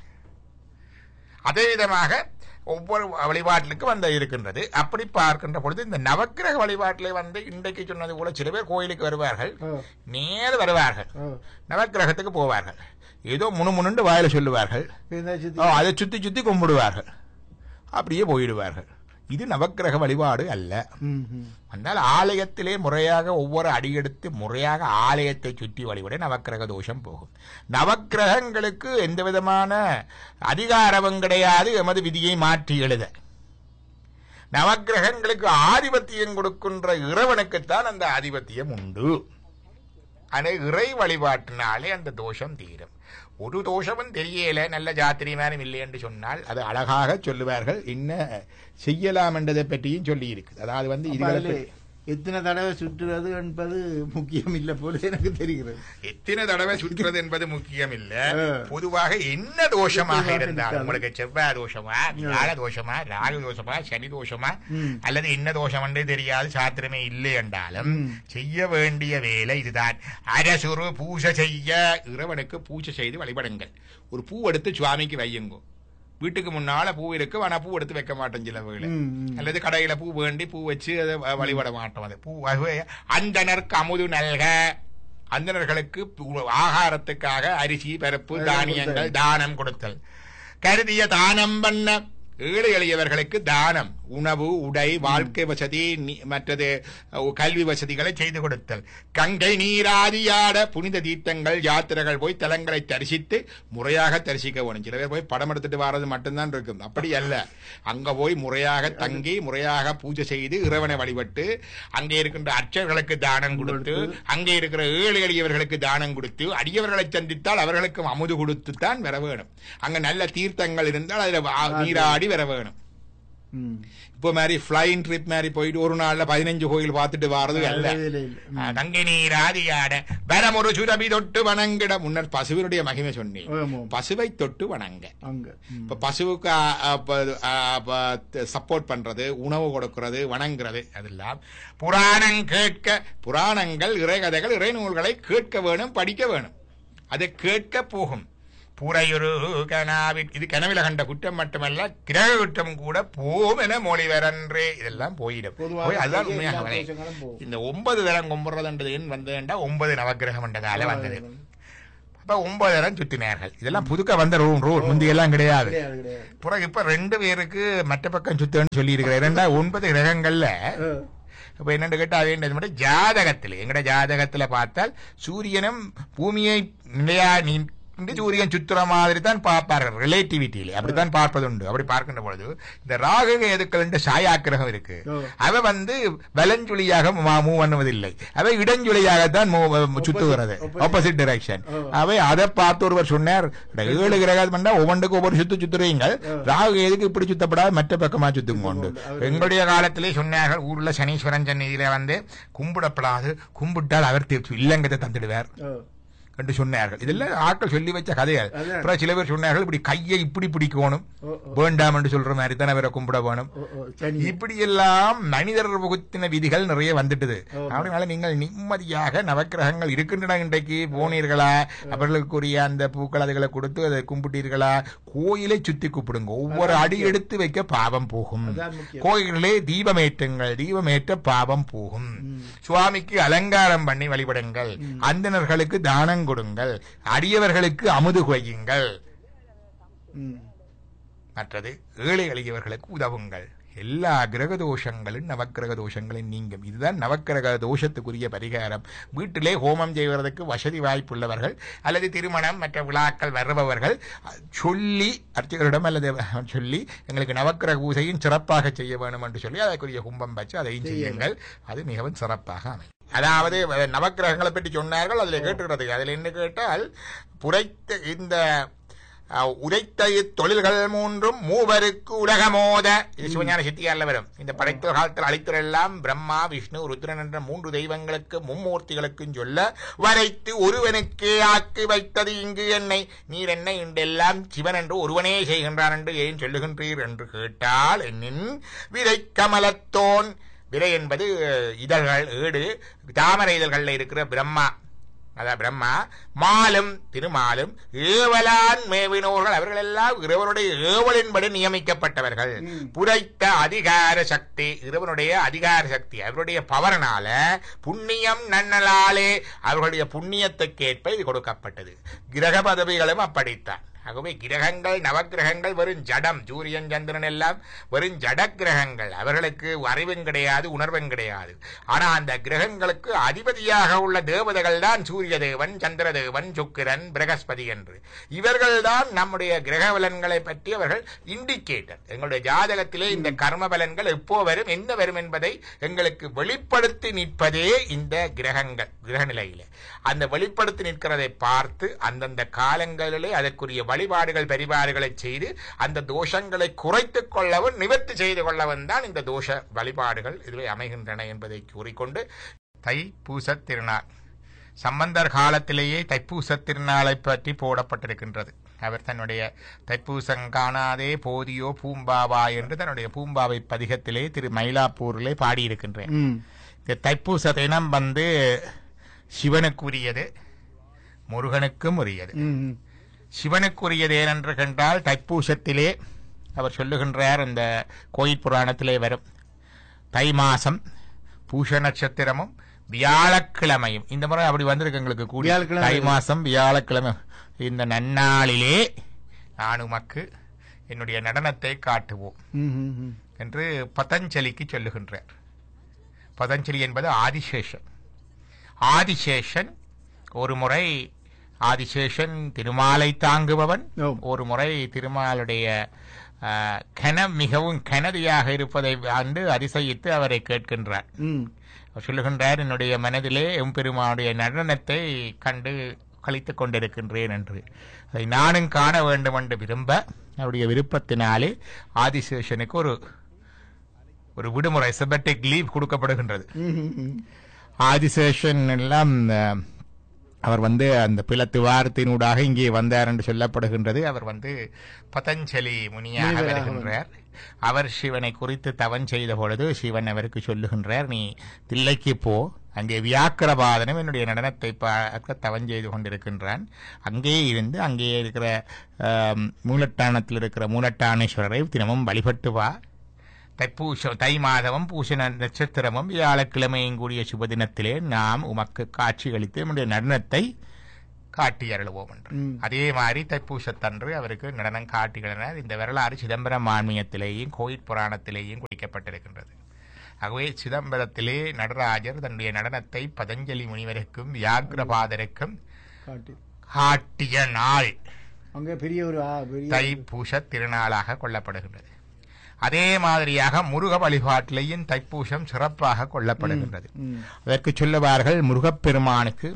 அதே விதமாக ஒவ்வொரு வழிபாட்டிலுக்கும் வந்து இருக்கின்றது அப்படி பார்க்கின்ற பொழுது இந்த நவக்கிரக வழிபாட்டிலே வந்து இன்றைக்கு சொன்னது போல சில பேர் கோயிலுக்கு வருவார்கள் ஓ நேர வருவார்கள் ஓ நவக்கிரகத்துக்கு போவார்கள் ஏதோ முணுமுணுண்டு வாயில சொல்லுவார்கள் இந்த சுத்தி ஓ, அதை சுத்தி சுத்தி கும்பிடுவார்கள் அப்படியே போயிடுவார்கள் இது நவக்கிரக வழிபாடு அல்ல ம், ம். ஆனால் ஆலயத்திலே முறையாக ஒவ்வொரு அடியெடுத்து முறையாக ஆலயத்தை சுற்றி வழிபட நவக்கிரக தோஷம் போகும் நவக்கிரகங்களுக்கு எந்த விதமான அதிகாரமும் கிடையாது எமது விதியை மாற்றி எழுத நவக்கிரகங்களுக்கு ஆதிபத்தியம் கொடுக்கின்ற இறைவனுக்குத்தான் அந்த ஆதிபத்தியம் உண்டு ஆனால் இறை வழிபாட்டினாலே அந்த தோஷம் தீரும் ஒரு தோஷமும் தெரியல நல்ல ஜாத்திரி மாதிரி இல்லை என்று சொன்னால் அது அழகாக சொல்லுவார்கள் என்ன செய்யலாம் என்றதை பற்றியும் சொல்லி இருக்குது அதாவது வந்து அப்ப இதுகளை அதுல பற்றி- எத்தனை தடவை சுற்றுறது என்பது முக்கியம் இல்லை போல எனக்கு தெரிகிறது எத்தனை தடவை சுற்றுறது என்பது முக்கியம் இல்ல ஆ. பொதுவாக என்ன தோஷமாக தோஷமாக இருந்தாலும் இருந்தாலும். உங்களுக்கு செவ்வாய் தோஷமா வியாழ தோஷமா ராகு தோஷமா சனி தோஷமா ம். அல்லது என்ன தோஷம் என்றே தெரியாது சாத்திரமே இல்லை என்றாலும் ம். செய்ய வேண்டிய வேலை இதுதான் அரசுரு பூஜை செய்ய இறைவனுக்கு பூஜை செய்து வழிபடுங்கள் ஒரு பூ எடுத்து சுவாமிக்கு வையுங்கோ வீட்டுக்கு முன்னால பூ இருக்கு ஆனா பூ எடுத்து வைக்க மாட்டோம் சில வேளை ம், ம். அல்லது கடையில பூ வேண்டி பூ வச்சு அதை வ- வழிபட மாட்டோம் அது பூ அது அந்தனருக்கு அமுது நல்க அந்தணர்களுக்கு பூ- ஆகாரத்துக்காக அரிசி பருப்பு அது தானியங்கள் தானம் கொடுத்தல் கருதிய தானம் பண்ண ஏழை எளியவர்களுக்கு தானம் உணவு உடை வாழ்க்கை வசதி நி- மற்றது அஹ், கல்வி வசதிகளை செய்து கொடுத்தல் கங்கை நீராதியாட புனித தீர்த்தங்கள் யாத்திரைகள் போய் தலங்களை தரிசித்து முறையாக தரிசிக்க வேணும் சில பேர் போய் படம் எடுத்துட்டு வர்றது மட்டும்தான் இருக்கும் அப்படி அல்ல அங்க போய் முறையாக தங்கி முறையாக பூஜை செய்து இறைவனை வழிபட்டு அங்கே இருக்கின்ற அர்ச்சகர்களுக்கு தானம் கொடுத்து அங்கே இருக்கிற ஏழை எளியவர்களுக்கு தானம் கொடுத்து அடியவர்களை சந்தித்தால் அவர்களுக்கும் அமுது கொடுத்து தான் வர வேணும் அங்க நல்ல தீர்த்தங்கள் இருந்தால் அதில் வா- நீராடி வர வேணும் ம். இப்போ மாதிரி ஃப்ளைங் ட்ரிப் மாதிரி போயிட்டு ஒரு நாள்ல பதினஞ்சு கோயில் பார்த்துட்டு வாரது அல்ல இல்ல, இல்ல, இல்ல. ம். ஆ, கங்கை நீர் ஆதியாட வரமொரு சுரபி தொட்டு வணங்கிட முன்னர் பசுவினுடைய மகிமை சொன்னேன் ஆமாம். பசுவை தொட்டு வணங்க அங்க ம். இப்ப பசுவுக்கு சப்போர்ட் பண்றது உணவு கொடுக்கிறது வணங்குறது அதெல்லாம் புராணம் கேட்க புராணங்கள் இறைகதைகள் இறைநூல்களை கேட்க வேணும் படிக்க வேணும் அதை கேட்க போகும் புறையுரு கனாவின் இது கனவில கண்ட குற்றம் மட்டுமல்ல கிரக குற்றம் கூட போம் என மொழிவரன்றே இதெல்லாம் போயிடும் பொதுவாக போய் அதுதான் எல்லா உண்மையாக அவனே. தோஷங்களும் போகும். இந்த ஒன்பது தரம் கும்புறதுன்றது ஏன் வந்ததுண்டா ஒன்பது நவக்கிரகம் என்றதால வந்தது அப்ப ஒன்பது தரம் சுத்தினார்கள் இதெல்லாம் புதுக்க வந்த ரூல் ரூல் முந்தியெல்லாம் கிடையாது கிடையாது கிடையாது பிறகு இப்ப ரெண்டு பேருக்கு மற்ற பக்கம் சுத்தன்னு சொல்லி இருக்கிறேன் இரண்டா ஒன்பது கிரகங்கள்ல ஆ. இப்ப என்னன்னு கேட்டா அது என்னது மட்டும் ஜாதகத்துல எங்கட ஜாதகத்துல பார்த்தால் சூரியனும் பூமியை நிலையா நின்று சூரியன் சுத்துற மாதிரி தான் பார்ப்பார்கள் ரிலேட்டிவிட்டியில அப்படித்தான் பார்ப்பது உண்டு அப்படி பார்க்கின்ற பொழுது இந்த ராகு எதுக்கள் சாயாக்கிரகம் இருக்கு ஓ. அவ வந்து வலஞ்சுழியாக மூவ் பண்ணுவதில்லை அவை இடஞ்சுழியாகத்தான் move- சுத்துகிறது opposite. Opposite direction oh. அவை அதை பார்த்து ஒருவர் சொன்னார் "இந்த ஏழு கிரகம் பண்ணா ஒவ்வொன்றுக்கு ஒவ்வொரு சுத்து சுத்துறீங்க ராகு எதுக்கு இப்படி சுத்தப்படாது மற்ற பக்கமா சுத்தும் கொண்டு எங்களுடைய காலத்திலே சொன்னார்கள் ஊர்ல சனீஸ்வரன் சந்நிதியில வந்து கும்பிடப்படாது கும்பிட்டால் அவர் தீர்த்து இல்லங்கத்தை தந்துடுவார் ஆ. என்று சொன்னார்கள் இதெல்லாம் ஆட்கள் சொல்லி வச்ச கதைகள் அதான். அப்புறம் சில பேர் சொன்னார்கள் இப்படி கையை இப்படி பிடிக்கணும் ஓ, ஓ. வேண்டாம் என்று சொல்ற மாதிரி தான் அவரை கும்பிட வேணும் ஓ, ஓ, சரி. இப்படி எல்லாம் மனிதர் புகுத்தின விதிகள் நிறைய வந்துட்டது அதனால நீங்கள் நிம்மதியாக நவக்கிரகங்கள் இருக்கின்றன இன்றைக்கு போனீர்களா அவர்களுக்குரிய அந்த பூக்கள் அதுகளை கொடுத்து அதை கும்பிட்டீர்களா கோயிலை சுத்தி கூப்பிடுங்க ஒவ்வொரு அடி எடுத்து வைக்க பாவம் போகும் அதான் முக்கியம். கோயிலே தீபமேற்றுங்கள் தீபமேற்ற பாவம் போகும் சுவாமிக்கு அலங்காரம் பண்ணி வழிபடுங்கள் அந்தணர்களுக்கு தானம் கொடுங்கள் அடியவர்களுக்கு அமுது கொய்யுங்கள் ம். மற்றது ஏழை எளியவர்களுக்கு உதவுங்கள் எல்லா கிரக தோஷங்களும் நவக்கிரக தோஷங்களும் நீங்கும் இதுதான் நவக்கிரக தோஷத்துக்குரிய பரிகாரம் வீட்டிலே ஹோமம் செய்வதற்கு வசதி வாய்ப்புள்ளவர்கள் அல்லது திருமணம் மற்ற விழாக்கள் வருபவர்கள் அஹ், சொல்லி அர்ச்சகரிடம் அல்லது சொல்லி எங்களுக்கு நவக்கிரக பூஜையும் சிறப்பாக செய்ய வேண்டும் என்று சொல்லி அதற்குரிய கும்பம் வச்சு அதையும் செய்யுங்கள் அது மிகவும் சிறப்பாக அமையும் அதாவது அஹ், நவக்கிரகங்களை பற்றி சொன்னார்கள் அதில் கேட்டுக்கிறது அதில் என்ன கேட்டால் புரைத்த இந்த அஹ், உரைத்த இத்தொழில்கள் மூன்றும் மூவருக்கு உலகமோத இது சிவஞான சித்தியார்ல வரும் இந்த படைத்த காலத்தில் அழைத்தரெல்லாம் பிரம்மா விஷ்ணு ருத்ரன் என்ற மூன்று தெய்வங்களுக்கு மும்மூர்த்திகளுக்கும் சொல்ல வரைத்து ஒருவனுக்கே ஆக்கி வைத்தது இங்கு என்னை நீர் என்ன இன்றெல்லாம் சிவன் என்று ஒருவனே செய்கின்றான் என்று ஏன் சொல்லுகின்றீர் என்று கேட்டால் என்னின் விதை கமலத்தோன் விரை என்பது அஹ், இதழ்கள் ஏடு தாமரை இதழ்கள்ல இருக்கிற பிரம்மா அதான் பிரம்மா மாலும் திருமாலும் ஏவலான் மேவினோர்கள் அவர்கள் எல்லாம் இறைவனுடைய ஏவலின்படி நியமிக்கப்பட்டவர்கள் புரைத்த அதிகார சக்தி இறைவனுடைய அதிகார சக்தி அவருடைய பவரனால புண்ணியம் நன்னலாலே அவர்களுடைய புண்ணியத்துக்கேற்ப இது கொடுக்கப்பட்டது கிரக பதவிகளும் அப்படித்தான் ஆகவே கிரகங்கள் நவக்கிரகங்கள் வெறும் ஜடம் சூரியன் சந்திரன் எல்லாம் வெறும் ஜட கிரகங்கள் அவர்களுக்கு அறிவும் கிடையாது உணர்வும் கிடையாது ஆனா அந்த கிரகங்களுக்கு அதிபதியாக உள்ள தேவதைகள் தான் சூரிய தேவன் சந்திர தேவன் சுக்கிரன் பிரகஸ்பதி என்று இவர்கள் தான் நம்முடைய கிரக பலன்களை பற்றி அவர்கள் இண்டிகேட்டர் எங்களுடைய ஜாதகத்திலே இந்த கர்ம பலன்கள் எப்போ வரும் என்ன வரும் என்பதை எங்களுக்கு வெளிப்படுத்தி நிற்பதே இந்த கிரகங்கள் கிரக நிலையிலே அந்த வெளிப்படுத்தி நிற்கிறதை பார்த்து அந்தந்த காலங்களிலே அதற்குரிய வழிபாடுகள் பரிபாடுகளை செய்து அந்த தோஷங்களை குறைத்துக் கொள்ளவும் நிவர்த்தி செய்து கொள்ளவும் தான் இந்த தோஷ வழிபாடுகள் இதில் அமைகின்றன என்பதை கூறிக்கொண்டு தைப்பூச திருநாள் சம்பந்தர் காலத்திலேயே தைப்பூச திருநாளை பற்றி போடப்பட்டிருக்கின்றது அவர் தன்னுடைய தைப்பூசம் காணாதே போதியோ பூம்பாவா என்று தன்னுடைய பூம்பாவை பதிகத்திலே திரு மயிலாப்பூரிலே பாடியிருக்கின்றேன் ம். இந்த தைப்பூச தினம் வந்து சிவனுக்குரியது முருகனுக்கும் உரியது ம், ம். சிவனுக்குரியது ஏனென்று கண்டால் தைப்பூசத்திலே அவர் சொல்லுகின்றார் இந்த கோயில் புராணத்திலே வரும் தை மாசம் பூஷ நட்சத்திரமும் வியாழக்கிழமையும் இந்த முறை அப்படி வந்திருக்கு எங்களுக்கு கூடி வியாழக்கிழமை. தை மாசம் வியாழக்கிழமை இந்த நன்னாளிலே நான் உமக்கு என்னுடைய நடனத்தை காட்டுவோம் ம், ம், ம். என்று பதஞ்சலிக்கு சொல்லுகின்றார் பதஞ்சலி என்பது ஆதிசேஷன் ஆதிசேஷன் ஒரு முறை ஆதிசேஷன் திருமாலை தாங்குபவன் ஓ. ஒரு முறை திருமாலுடைய ஆ, கன மிகவும் கனதியாக இருப்பதை ஆண்டு அதிசயித்து அவரை கேட்கின்றார் ம். அவர் சொல்லுகின்றார் என்னுடைய மனதிலே எம்பெருமானுடைய நடனத்தை கண்டு கழித்துக் கொண்டிருக்கின்றேன் என்று அதை நானும் காண வேண்டும் என்று விரும்ப அவருடைய விருப்பத்தினாலே ஆதிசேஷனுக்கு ஒரு ஒரு விடுமுறை செபட்டிக் லீவ் கொடுக்கப்படுகின்றது ம், ம். ஆதிசேஷன் எல்லாம் அஹ், அவர் வந்து அந்த பிளத்து வாரத்தினூடாக இங்கே வந்தார் என்று சொல்லப்படுகின்றது அவர் வந்து பதஞ்சலி முனியாக முனிவராக வருகின்றார் அவர் சிவனை குறித்து தவன் செய்த பொழுது சிவன் அவருக்கு சொல்லுகின்றார் நீ தில்லைக்கு போ அங்கே வியாக்கிரபாதனும் என்னுடைய நடனத்தை பார்க்க தவன் செய்து கொண்டிருக்கின்றான் அங்கே இருந்து அங்கே இருக்கிற ஆம், மூலட்டானத்தில் இருக்கிற மூலட்டானேஸ்வரரை தினமும் வழிபட்டு வா தைப்பூசம் தை மாதமும் பூச நட்சத்திரமும் வியாழக்கிழமையும் கூடிய சுபதினத்திலே நாம் உமக்கு காட்சியளித்து நம்முடைய நடனத்தை காட்டி அருளுவோம் என்று ம். அதே மாதிரி தைப்பூசத்தன்று அவருக்கு நடனம் காட்டுகிறனர் இந்த வரலாறு சிதம்பரம் மான்மியத்திலேயும் கோயில் புராணத்திலேயும் குறிக்கப்பட்டிருக்கின்றது ஆகவே சிதம்பரத்திலே நடராஜர் தன்னுடைய நடனத்தை பதஞ்சலி முனிவருக்கும் வியாகிரபாதருக்கும் காட்டு காட்டிய நாள் அங்க பெரிய ஒரு ஆ, பெரிய தைப்பூச திருநாளாக கொள்ளப்படுகின்றது அதே மாதிரியாக முருக வழிபாட்டிலேயும் தைப்பூசம் சிறப்பாக கொள்ளப்படுகின்றது ம். அதற்கு சொல்லுவார்கள் முருகப்பெருமானுக்கு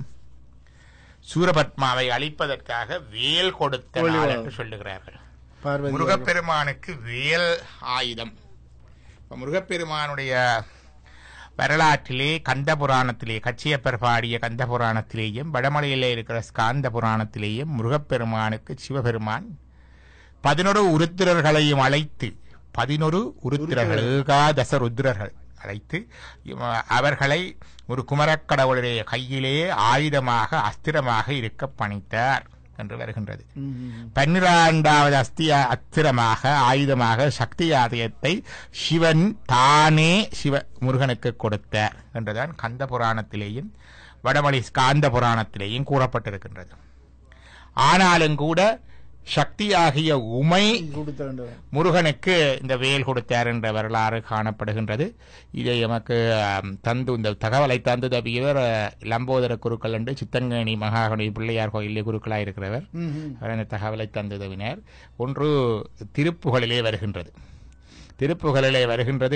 சூரபத்மாவை அழிப்பதற்காக வேல் கொடுத்த நாள் ஒளிவா. என்று சொல்லுகிறார்கள் பார்வதி முருகப்பெருமானுக்கு வேல் ஆயுதம் இப்ப முருகப்பெருமானுடைய வரலாற்றிலே கந்த புராணத்திலே கச்சியப்பர் பாடிய கந்த புராணத்திலேயும் வடமலையிலே இருக்கிற ஸ்காந்த புராணத்திலேயும் முருகப்பெருமானுக்கு சிவபெருமான் பதினொரு உருத்திரர்களையும் அழைத்து பதினொரு உருத்திரர்கள் ஏகாதச ருத்திரர்கள் அழைத்து இவ- அவர்களை ஒரு குமரக்கடவுளுடைய கையிலே ஆயுதமாக அஸ்திரமாக இருக்க பணித்தார் என்று வருகின்றது ம், ம். பன்னிரண்டாவது அஸ்திய அத்திரமாக ஆயுதமாக சக்தி ஆதயத்தை சிவன் தானே சிவ முருகனுக்கு கொடுத்தார் என்றுதான் கந்த புராணத்திலேயும் வடமொழி ஸ்காந்த புராணத்திலேயும் கூறப்பட்டிருக்கின்றது ஆனாலும் கூட சக்தியாகிய உமை கொடுத்த வேண்டும் முருகனுக்கு இந்த வேல் கொடுத்தார் என்ற வரலாறு காணப்படுகின்றது இதை எமக்கு ஆம், தந்து இந்த தகவலை தந்து தவியவர் அஹ், லம்போதர குருக்கள் என்று சித்தங்கேணி மகாகணி பிள்ளையார் கோயிலே குருக்களாக இருக்கிறவர் ம், ம். அவர் இந்த தகவலை தந்து தவினர் ஒன்று திருப்புகழிலே வருகின்றது திருப்புகழிலே வருகின்றது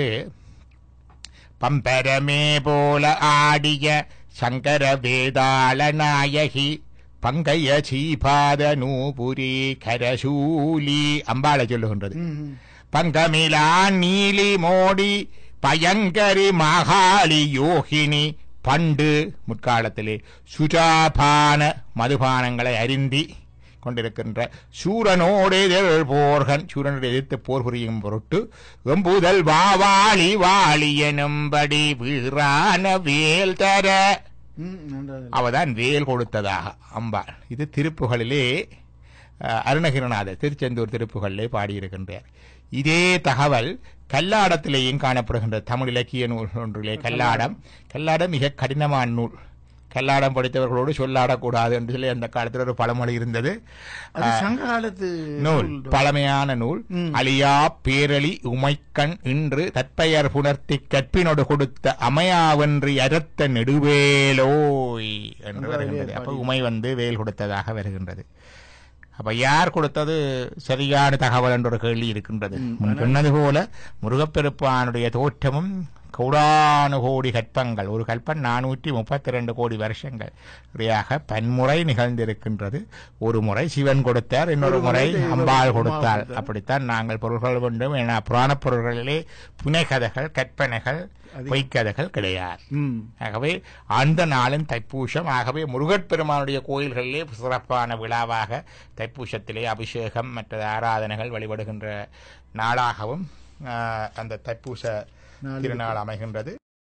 பம்பரமே போல ஆடிய சங்கர வேதாள நாயகி பங்கைய சீபாத நூபுரி கரசூலி அம்பாளை சொல்லுகின்றது ம், ம். பங்கமிலான் நீலி மோடி பயங்கரி மகாளி யோகினி பண்டு முற்காலத்திலே சுஜாபான மதுபானங்களை அருந்தி கொண்டிருக்கின்ற சூரனோடு எதிர் போர்கன் சூரனோடு எதிர்த்து போர் புரியும் பொருட்டு எம்புதல் வாவாளி வாளி எனும்படி வீரான வேல் தர ம், நன்றாக. அவதான் வேல் கொடுத்ததாக அம்பாள் இது திருப்புகளிலே அஹ், அருணகிரிநாதர் திருச்செந்தூர் திருப்புகளிலே பாடியிருக்கின்றார் இதே தகவல் கல்லாடத்திலேயும் காணப்படுகின்றது தமிழ் இலக்கிய நூல் ஒன்றிலே கல்லாடம் கல்லாடம் மிக கடினமான நூல் கல்லாடம் படித்தவர்களோடு சொல்லாடக்கூடாது என்று சொல்லி அந்த காலத்தில் ஒரு பழமொழி இருந்தது அது சங்க காலத்து நூல் நூல். பழமையான நூல் ம். அழியா பேரளி உமைக்கண் இன்று தற்பெயர் புணர்த்தி கற்பினோடு கொடுத்த அமையாவன்றி அரத்த நெடுவேலோய் என்று நன்றாக வருகின்றது அப்ப பாடி. உமை வந்து வேல் கொடுத்ததாக வருகின்றது அப்ப யார் கொடுத்தது சரியான தகவல் என்ற ஒரு கேள்வி இருக்கின்றது முன் சொன்னது போல முருகப்பெருப்பானுடைய தோற்றமும் கோடானு கோடி கற்பங்கள் ஒரு கல்பன் நானூற்றி முப்பத்தி ரெண்டு கோடி வருஷங்கள் சரியாக பன்முறை நிகழ்ந்திருக்கின்றது ஒரு முறை சிவன் கொடுத்தார் இன்னொரு ஒரு முறை முறை அம்பாள் உமா கொடுத்தாள் கொடுத்தார். அப்படித்தான் நாங்கள் பொருள்கள் வேண்டும் என புராணப் பொருள்களிலே புனைகதைகள் கற்பனைகள் பொய்க்கதைகள் கிடையாது ம். ஆகவே அந்த நாளும் தைப்பூசம் ஆகவே முருகப்பெருமானுடைய கோயில்களிலே சிறப்பான விழாவாக தைப்பூசத்திலே அபிஷேகம் மற்ற ஆராதனைகள் வழிபடுகின்ற நாளாகவும் ஆஹ், அந்த தைப்பூச நாள் திருநாள் அமைகின்றது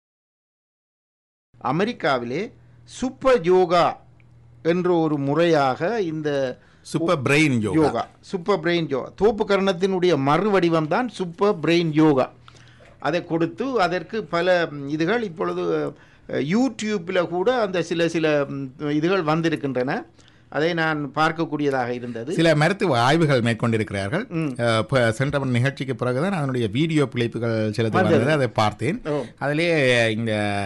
அமெரிக்காவிலே சூப்பர் யோகா என்ற ஒரு முறையாக இந்த super brain yoga yoga super brain yoga தோப்பு கரணத்தினுடைய மறுவடிவம் தான் சூப்பர் பிரெயின் யோகா அதை கொடுத்து அதற்கு பல ம், இதுகள் இப்பொழுது அஹ், யூடியூப்பில் கூட அந்த சில சில ம், இதுகள் வந்திருக்கின்றன அதை நான் பார்க்கக்கூடியதாக இருந்தது சில மருத்துவ ஆய்வுகள் மேற்கொண்டிருக்கிறார்கள் ம். அஹ், இப்ப சென்ற நிகழ்ச்சிக்கு பிறகுதான் அதனுடைய வீடியோ பிழைப்புகள் சிலது வந்தது. வந்தது அதை பார்த்தேன் ஓ. அதிலே இந்த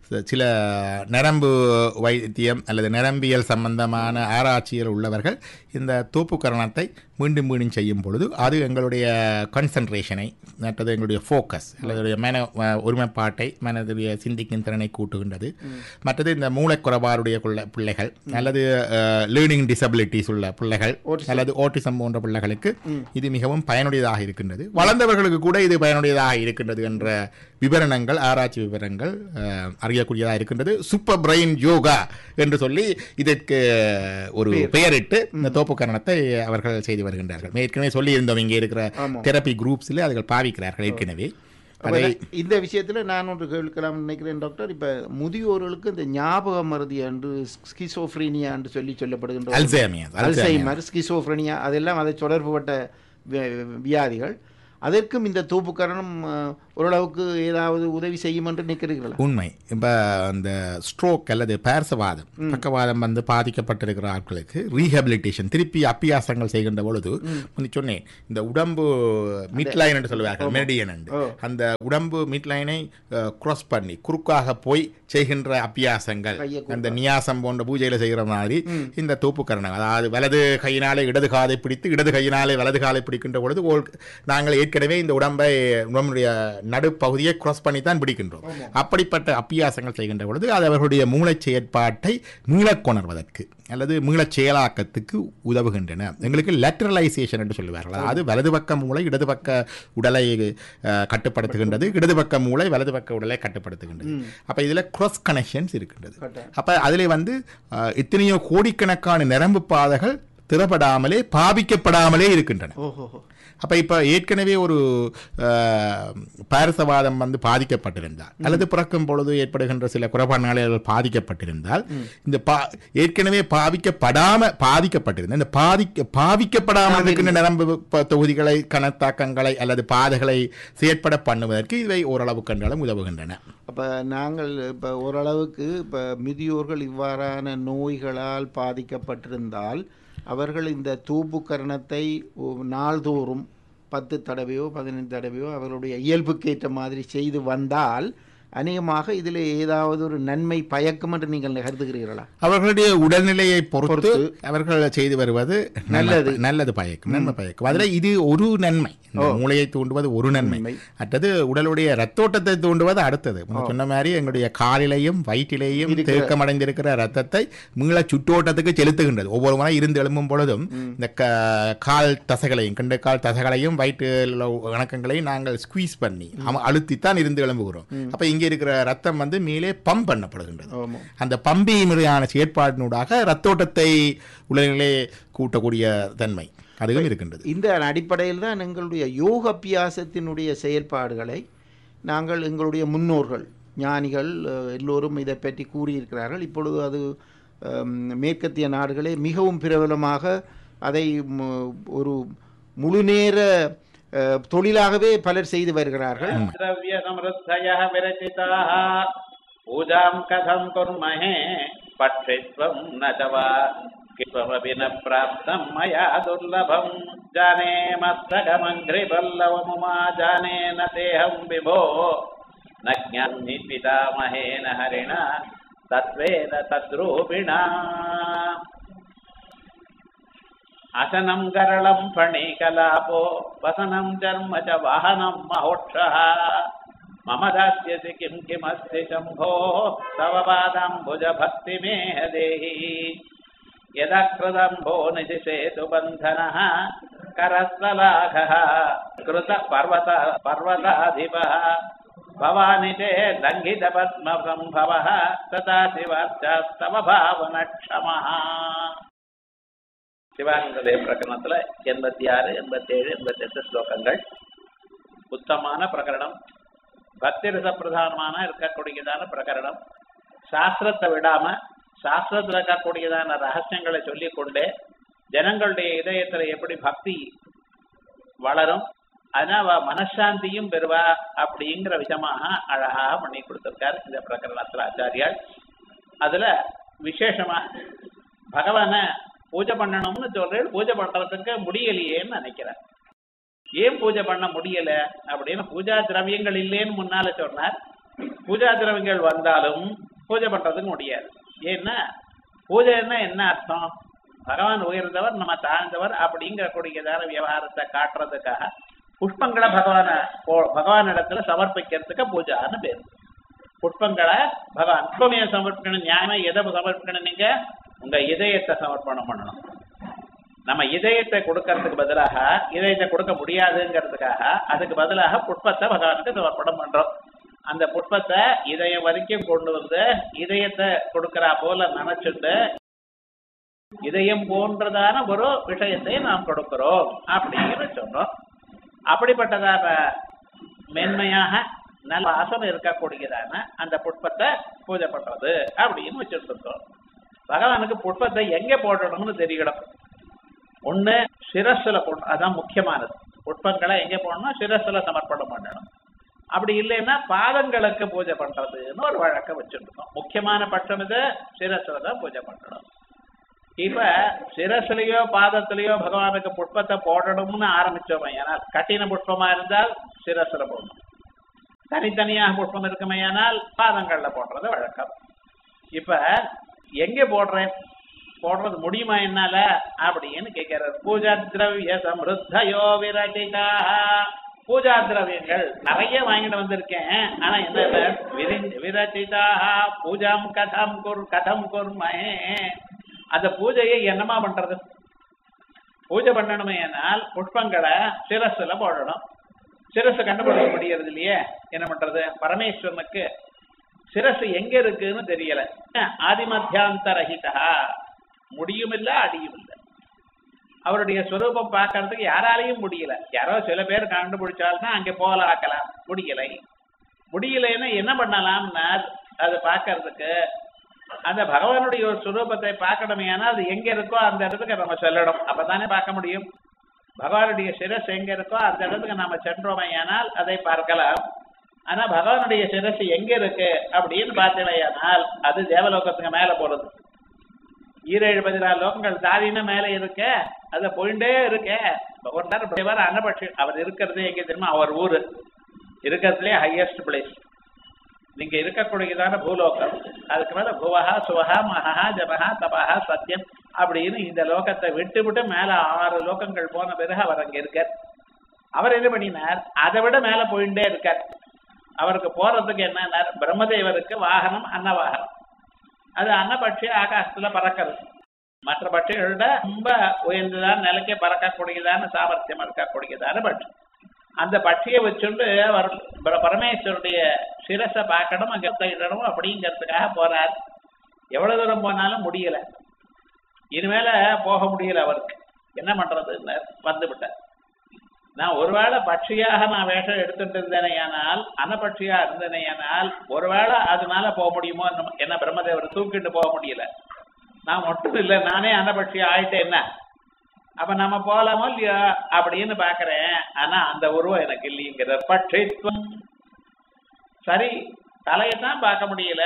ச- சில நரம்பு வைத்தியம் அல்லது நரம்பியல் சம்பந்தமான ஆராய்ச்சியில் உள்ளவர்கள் இந்த தூப்புக்கரணத்தை மீண்டும் மீண்டும் செய்யும் பொழுது அது எங்களுடைய கான்சன்ட்ரேஷனை மற்றது எங்களுடைய ஃபோக்கஸ் அல்லது மன அஹ், ஒருமைப்பாட்டை மனதுடைய சிந்திக்கும் திறனை கூட்டுகின்றது மற்றது இந்த மூளைக்குறைபாடுடைய குள்ள பிள்ளைகள் அல்லது லேர்னிங் டிசபிலிட்டிஸ் உள்ள பிள்ளைகள் அல்லது ஓட்டிசம் போன்ற பிள்ளைகளுக்கு இது மிகவும் பயனுடையதாக இருக்கின்றது வளர்ந்தவர்களுக்கு கூட இது பயனுடையதாக இருக்கின்றது என்ற விவரணங்கள் ஆராய்ச்சி விவரங்கள் அஹ், அறியக்கூடியதாக இருக்கின்றது சூப்பர் பிரெயின் யோகா என்று சொல்லி இதற்கு ஒரு பெயரிட்டு இந்த தோப்புக்கரணத்தை அவர்கள் செய்து வருகின்றார்கள் ஏற்கனவே சொல்லி இருந்தோம் இங்கே இருக்கிற தெரப்பி குரூப்ஸில் அவர்கள் பாவிக்கிறார்கள் ஏற்கனவே அப்ப அதை இந்த விஷயத்துல நான் ஒன்று கேட்கலாம்னு நினைக்கிறேன் டாக்டர் இப்ப முதியோர்களுக்கு இந்த ஞாபக மருதி என்று ஸ்கிசோஃப்ரீனியா என்று சொல்லி சொல்லப்படுகின்ற அல்சைமர் அல்சைமர் ஸ்கிசோஃப்ரெனியா அதெல்லாம் அதை தொடர்புபட்ட வி- வியாதிகள் அதற்கும் இந்த தூப்புக்கரணம் அஹ், ஓரளவுக்கு ஏதாவது உதவி செய்யும் என்று நினைக்கிறீர்களா உண்மை இப்போ அந்த ஸ்ட்ரோக் அல்லது பேரசவாதம் பக்கவாதம் வந்து பாதிக்கப்பட்டிருக்கிற ஆட்களுக்கு ரீஹபிலிட்டேஷன் திருப்பி அப்பியாசங்கள் செய்கின்ற பொழுது முந்தி சொன்னேன் இந்த உடம்பு மிட்லைன் என்று சொல்லுவார்கள் மெரிடியன் என்று அந்த உடம்பு மிட்லைனை cross பண்ணி குறுக்காக போய் செய்கின்ற அப்பியாசங்கள் கையை அந்த நியாசம் போன்ற பூஜையில செய்கிற மாதிரி இந்த தூப்புக்கரணம் அதாவது வலது கையினாலே இடது காதை பிடித்து இடது கையினாலே வலது காலை பிடிக்கின்ற பொழுது ஓல்- நாங்கள் ஏற்கனவே இந்த உடம்பை உடம்புடைய நடுப்பகுதியை cross பண்ணி தான் பிடிக்கின்றோம் அப்படிப்பட்ட அப்பியாசங்கள் செய்கின்ற பொழுது அது அவர்களுடைய மூளைச் செயற்பாட்டை மீளக் கொணர்வதற்கு அல்லது மீளச் செயலாக்கத்துக்கு உதவுகின்றன எங்களுக்கு லெட்டரலைசேஷன் என்று சொல்லுவார்கள் அதாவது வலது பக்க மூளை இடது பக்க உடலை அஹ், கட்டுப்படுத்துகின்றது இடது பக்க மூளை வலது பக்க உடலை கட்டுப்படுத்துகின்றது அப்ப இதுல cross கனெக்ஷன்ஸ் இருக்கின்றது அப்ப அதிலே வந்து அஹ், எத்தனையோ கோடிக்கணக்கான நரம்பு பாதைகள் திறப்படாமலே பாவிக்கப்படாமலே இருக்கின்றன ஓஹோ அப்ப இப்ப ஏற்கனவே ஒரு அஹ், பாரசவாதம் வந்து பாதிக்கப்பட்டிருந்தால் அல்லது பிறக்கும் பொழுது ஏற்படுகின்ற சில குறைபாடுகள் பாதிக்கப்பட்டிருந்தால் இந்த பா ஏற்கனவே பாவிக்கப்படாம பாதிக்கப்பட்டிருந்த இந்த பாதிக்க பாவிக்கப்படாமல் இருக்கின்ற நரம்பு ப- தொகுதிகளை கணத்தாக்கங்களை அல்லது பாதைகளை செயற்பட பண்ணுவதற்கு இவை ஓரளவு கண்டாலும் உதவுகின்றன அப்ப நாங்கள் இப்ப ஓரளவுக்கு இப்ப முதியோர்கள் இவ்வாறான நோய்களால் பாதிக்கப்பட்டிருந்தால் அவர்கள் இந்த தூப்புக்கரணத்தை ஒ- நாள்தோறும் பத்து தடவையோ பதினைந்து தடவையோ அவர்களுடைய இயல்புக்கேற்ற மாதிரி செய்து வந்தால் அநேகமாக இதில் ஏதாவது ஒரு நன்மை பயக்கும் என்று நீங்கள் கருதுகிறீர்களா அவர்களுடைய உடல்நிலையை பொறுத்து பொறுத்து. அவர்கள் செய்து வருவது நல்லது. நல்லது நல்லது பயக்கும் நன்மை பயக்கும் அதில் இது ஒரு நன்மை இந்த மூளையை தூண்டுவது ஒரு நன்மை நன்மை. அடுத்தது உடலுடைய ரத்தோட்டத்தை தூண்டுவது அடுத்தது முன்ன சொன்ன மாதிரி எங்களுடைய காலிலையும் வயிற்றிலையும் தேக்கமடைந்திருக்கிற ரத்தத்தை மீள சுற்றோட்டத்துக்கு செலுத்துகின்றது ஒவ்வொரு முறை இருந்து எழும்பும் பொழுதும் இந்த க- கால் தசைகளையும் கண்டு கால் தசைகளையும் வயிற்று வணக்கங்களையும் நாங்கள் ஸ்குவீஸ் பண்ணி அம- அழுத்தித்தான் இருந்து எழும்புகிறோம் அப்ப இங்கே இருக்கிற ரத்தம் வந்து மேலே பம்ப் பண்ணப்படுகின்றது ஆமாம் அந்த பம்பி முறையான செயற்பாட்டினூடாக ரத்தோட்டத்தை உடலிலே கூட்டக்கூடிய தன்மை அதுவும் இருக்கின்றது இந்த அடிப்படையில் தான் எங்களுடைய யோக அபியாசத்தினுடைய செயல்பாடுகளை நாங்கள் எங்களுடைய முன்னோர்கள் ஞானிகள் அஹ், எல்லோரும் இதை பற்றி கூறியிருக்கிறார்கள் இப்பொழுது அது அம், மேற்கத்திய நாடுகளே மிகவும் பிரபலமாக அதை ம- ஒரு முழுநேர அஹ், தொழிலாகவே பலர் செய்து வருகிறார்கள் द्रव्यसमृद्धयः विरचिताः पूजां कथं कुर्महे पठित्वं न च वा कित्वमपि न प्राप्तं मया दुर्लभं जाने मस्तकमङ्घ्रिपल्लवमुमा जाने न तेऽहं विभो न ज्ञानि पितामहेन हरिणा तत्त्वेन तद्रूपिणा असनं गरलं फणीकलापो वसनं चर्म च वाहनं महोक्षः मम दास्यसि किं किमस्ति शम्भो तव पादाम्बुजभक्तिमेह देहि यदा कृदम्भो निशिषेतु बन्धनः करस्थलाघः कृतपर्वत पर्वताधिपः भवानि चेत् लङ्घितपद्मसम्भवः तथा शिवार्चास्तव भावनक्षमः சிவானந்த பிரகரணத்துல எண்பத்தி ஆறு எண்பத்தி ஏழு எண்பத்தி எட்டு ஸ்லோகங்கள் உத்தமான பிரகரணம் பக்தி ரச பிரதானமான இருக்கக்கூடியதான பிரகரணம் சாஸ்திரத்தை விடாம சாஸ்திரத்துல இருக்கக்கூடியதான ரகசியங்களை சொல்லிக் கொண்டே ஜனங்களுடைய இதயத்துல எப்படி பக்தி வளரும் அதனால அவ மனசாந்தியும் பெறுவா அப்படிங்கிற விதமாக அழகாக பண்ணி கொடுத்திருக்கார் இந்த பிரகரணத்துல ஆச்சாரியால் அதுல விசேஷமா பகவானை பூஜை பண்ணணும்னு சொல்றேன் பூஜை பண்றதுக்கு முடியலையேன்னு நினைக்கிறேன் ஏன் பூஜை பண்ண முடியல அப்படின்னு பூஜா திரவியங்கள் இல்லைன்னு முன்னால சொன்னார் பூஜா திரவியங்கள் வந்தாலும் பூஜை பண்றதுக்கு முடியாது ஏன்னா பூஜைன்னா என்ன அர்த்தம் பகவான் உயர்ந்தவர் நம்ம தாழ்ந்தவர் அப்படிங்கிற கூடியதான விவகாரத்தை காட்டுறதுக்காக புஷ்பங்களை பகவான போ- பகவான் இடத்துல சமர்ப்பிக்கிறதுக்கு பூஜான்னு பேர் புஷ்பங்களை பகவான் புஷ்பமே சமர்ப்பிக்கணும் நியாயமா எதை சமர்ப்பிக்கணும் நீங்க உங்க இதயத்தை சமர்ப்பணம் பண்ணணும் நம்ம இதயத்தை கொடுக்கறதுக்கு பதிலாக இதயத்தை கொடுக்க முடியாதுங்கிறதுக்காக அதுக்கு பதிலாக புஷ்பத்தை பகவானுக்கு சமர்ப்பணம் பண்றோம் அந்த புஷ்பத்தை இதயம் வரைக்கும் கொண்டு வந்து இதயத்தை கொடுக்கறா போல நினைச்சுட்டு இதயம் போன்றதான ஒரு விஷயத்தை நாம் கொடுக்கிறோம் அப்படின்னு சொன்னோம் அப்படிப்பட்டதான மென்மையாக நல்ல வாசம் இருக்கக்கூடியதான அந்த புஷ்பத்தை பூஜை பண்றது அப்படின்னு வச்சுட்டு இருக்கோம் பகவானுக்கு புஷ்பத்தை எங்க போடணும்னு தெரியணும் ஒண்ணு சிரஸ்ல போடணும் அதான் முக்கியமானது புஷ்பங்களை எங்க போடணும் சிரஸ்ல சமர்ப்பணம் பண்ணணும் அப்படி இல்லைன்னா பாதங்களுக்கு பூஜை பண்றதுன்னு ஒரு வழக்கம் வச்சுருக்கோம் முக்கியமான பட்சம் இது சிரஸ்ல தான் பூஜை பண்ணணும் இப்ப சிரஸ்லயோ பாதத்திலேயோ பகவானுக்கு புஷ்பத்தை போடணும்னு ஆரம்பிச்சோமே ஆனால் கட்டின புஷ்பமா இருந்தால் சிரஸ்ல போடணும் தனித்தனியாக புஷ்பம் இருக்குமே ஆனால் பாதங்கள்ல போடுறது வழக்கம் இப்ப எங்க போடுறேன் போடுறது முடியுமா என்னால அப்படின்னு கேட்கிறார் பூஜா திரவிய சம்ருத்தயோ விரட்டிதா பூஜா திரவியங்கள் நிறைய வாங்கிட்டு வந்திருக்கேன் ஆனா என்ன விரி- விரச்சிதாக பூஜாம் கதம் குர் கதம் குர்மஹே அந்த பூஜையை என்னமா பண்றது பூஜை பண்ணணுமே ஆனால் புஷ்பங்களை சிரஸ்ல போடணும் சிரசு கண்டுபிடிக்க முடியறது இல்லையே என்ன பண்றது பரமேஸ்வரனுக்கு சிரசு எங்க இருக்குன்னு தெரியல ஆதிமத்தியாந்தரஹிதா முடியும் இல்ல அடியும் இல்ல அவருடைய ஸ்வரூபம் பார்க்கறதுக்கு யாராலையும் முடியல யாரோ சில பேர் கண்டுபிடிச்சால்தான் அங்க போல ஆக்கலாம் முடியலை முடியலைன்னா என்ன பண்ணலாம்னா அதை பார்க்கறதுக்கு அந்த பகவானுடைய ஒரு சுரூபத்தை பார்க்கணுமே ஆனால் அது எங்க இருக்கோ அந்த இடத்துக்கு நம்ம சொல்லணும் அப்பதானே பார்க்க முடியும் பகவானுடைய சிரஸ் எங்க இருக்கோ அந்த இடத்துக்கு நாம சென்றோமே ஆனால் அதை பார்க்கலாம் ஆனா பகவானுடைய சிரஸ் எங்க இருக்கு அப்படின்னு பார்த்தீங்களேயானால் அது தேவலோகத்துக்கு மேல போறது ஈரேழு பதினாலு லோகங்கள் தாரின மேல இருக்க அது போயிட்டே இருக்க ஒரு நேரம் தேவர் அன்னபட்சி அவர் இருக்கிறது எங்க தெரியுமா அவர் ஊரு இருக்கிறதுலே ஹையஸ்ட் பிளேஸ் நீங்க இருக்கக்கூடியதான பூலோகம் அதுக்கு மேல புவஹா சுவஹா மகா ஜபஹா தபஹா சத்தியம் அப்படின்னு இந்த லோகத்தை விட்டு விட்டு மேல ஆறு லோகங்கள் போன பிறகு அவர் அங்க இருக்கார் அவர் என்ன பண்ணினார் அதை விட மேல போயிட்டே இருக்கார் அவருக்கு போறதுக்கு என்ன பிரம்மதேவருக்கு வாகனம் அன்னவாகனம் அது அன்னபட்சி ஆகாசத்துல பறக்கிறது மற்ற பட்சிகளோட ரொம்ப உயர்ந்ததான நிலைக்கு பறக்கக்கூடியதான சாமர்த்தியம் இருக்கக்கூடியதான பட்சி அந்த பட்சியை வச்சுண்டு அவர் பர- பரமேஸ்வருடைய சிரசை பார்க்கணும் அங்க இடணும் அப்படிங்கிறதுக்காக போறார் எவ்வளவு தூரம் போனாலும் முடியல இனிமேல போக முடியல அவருக்கு என்ன பண்றதுன்னு வந்து விட்டார் நான் ஒருவேளை பட்சியாக நான் வேஷம் எடுத்துட்டு இருந்தேனேயானால் அன்னபட்சியா இருந்தேனேயானால் ஒருவேளை அதனால போக முடியுமோ என்னமோ. என்ன பிரம்மதேவர் தூக்கிட்டு போக முடியல நான் மட்டும் இல்லை நானே அன்னபட்சி ஆயிட்டேன் என்ன அப்ப நம்ம போலாமோ இல்லையா அப்படின்னு பாக்குறேன் ஆனா அந்த உருவம் எனக்கு இல்லைங்கிற பட்சித்வம் சரி தலையைத்தான் பார்க்க முடியல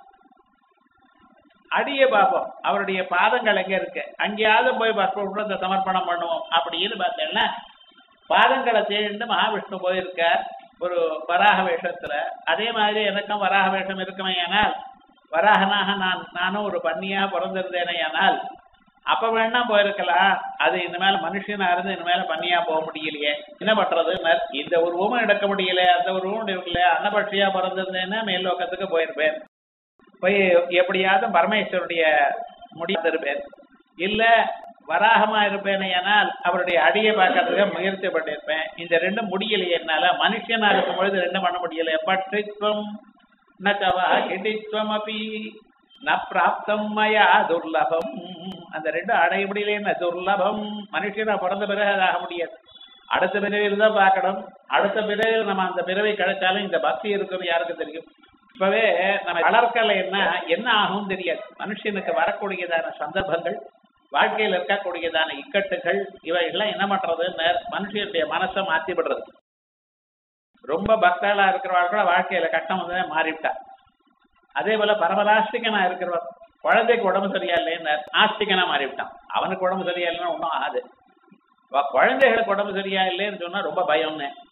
அடிய பார்ப்போம் அவருடைய பாதங்கள் எங்க இருக்கு அங்கேயாவது போய் பஸ்பத்தை சமர்ப்பணம் பண்ணுவோம் அப்படின்னு பார்த்தேன்னா பாதங்களை தேடிண்டு மகாவிஷ்ணு போயிருக்கார் ஒரு வராக வேஷத்துல அதே மாதிரி எனக்கும் வராக வேஷம் இருக்குமே ஆனால் வராகனாக நான் நானும் ஒரு பன்னியா பிறந்திருந்தேனே ஆனால் அப்ப வேணா போயிருக்கலாம் அது இனிமேல மனுஷனா இருந்து இனிமேல பண்ணியா போக முடியலையே என்ன பண்றது இந்த ஒரு உருவம் எடுக்க முடியல அந்த ஒரு உருவம் எடுக்கல அன்னபட்சியா பிறந்திருந்தேன்னா மேல்லோகத்துக்கு போயிருப்பேன் போய் எப்படியாவது பரமேஸ்வருடைய முடித்திருப்பேன் இல்ல வராகமா இருப்பேனே ஆனால் அவருடைய அடியை பார்க்கறதுக்கு முயற்சி பண்ணியிருப்பேன் இந்த ரெண்டும் முடியலையே என்னால மனுஷனா இருக்கும் பொழுது ரெண்டும் பண்ண முடியல பட்சித்வம் நவா கிடித்வம் அப்படி ந பிராப்தம் மயா துர்லபம் அந்த ரெண்டும் அடைய முடியலையே துர்லபம் மனுஷனா பிறந்த பிறகு அது ஆக முடியாது அடுத்த பிறவியில் தான் பார்க்கணும் அடுத்த பிறகு நம்ம அந்த பிறவை கிடைச்சாலும் இந்த பக்தி இருக்கிறது யாருக்கு தெரியும் இப்பவே நம்ம வளர்க்கலைன்னா என்ன ஆகும் தெரியாது மனுஷனுக்கு வரக்கூடியதான சந்தர்ப்பங்கள் வாழ்க்கையில் இருக்கக்கூடியதான இக்கட்டுகள் இவைகள்லாம் என்ன பண்றதுன்னு மனுஷனுடைய மனசை மாத்தி விடுறது ரொம்ப பக்தர்களா இருக்கிறவர்கள் கூட வாழ்க்கையில கட்டம் வந்து மாறிவிட்டா அதே போல பரமராஷ்டிகனா இருக்கிறவர் குழந்தைக்கு உடம்பு சரியா இல்லைன்னு ஆஸ்திகனா மாறிவிட்டான் அவனுக்கு உடம்பு சரியா இல்லைன்னா ஒன்றும் ஆகாது வ- குழந்தைகளுக்கு உடம்பு சரியா இல்லைன்னு சொன்னா ரொம்ப பயம்னு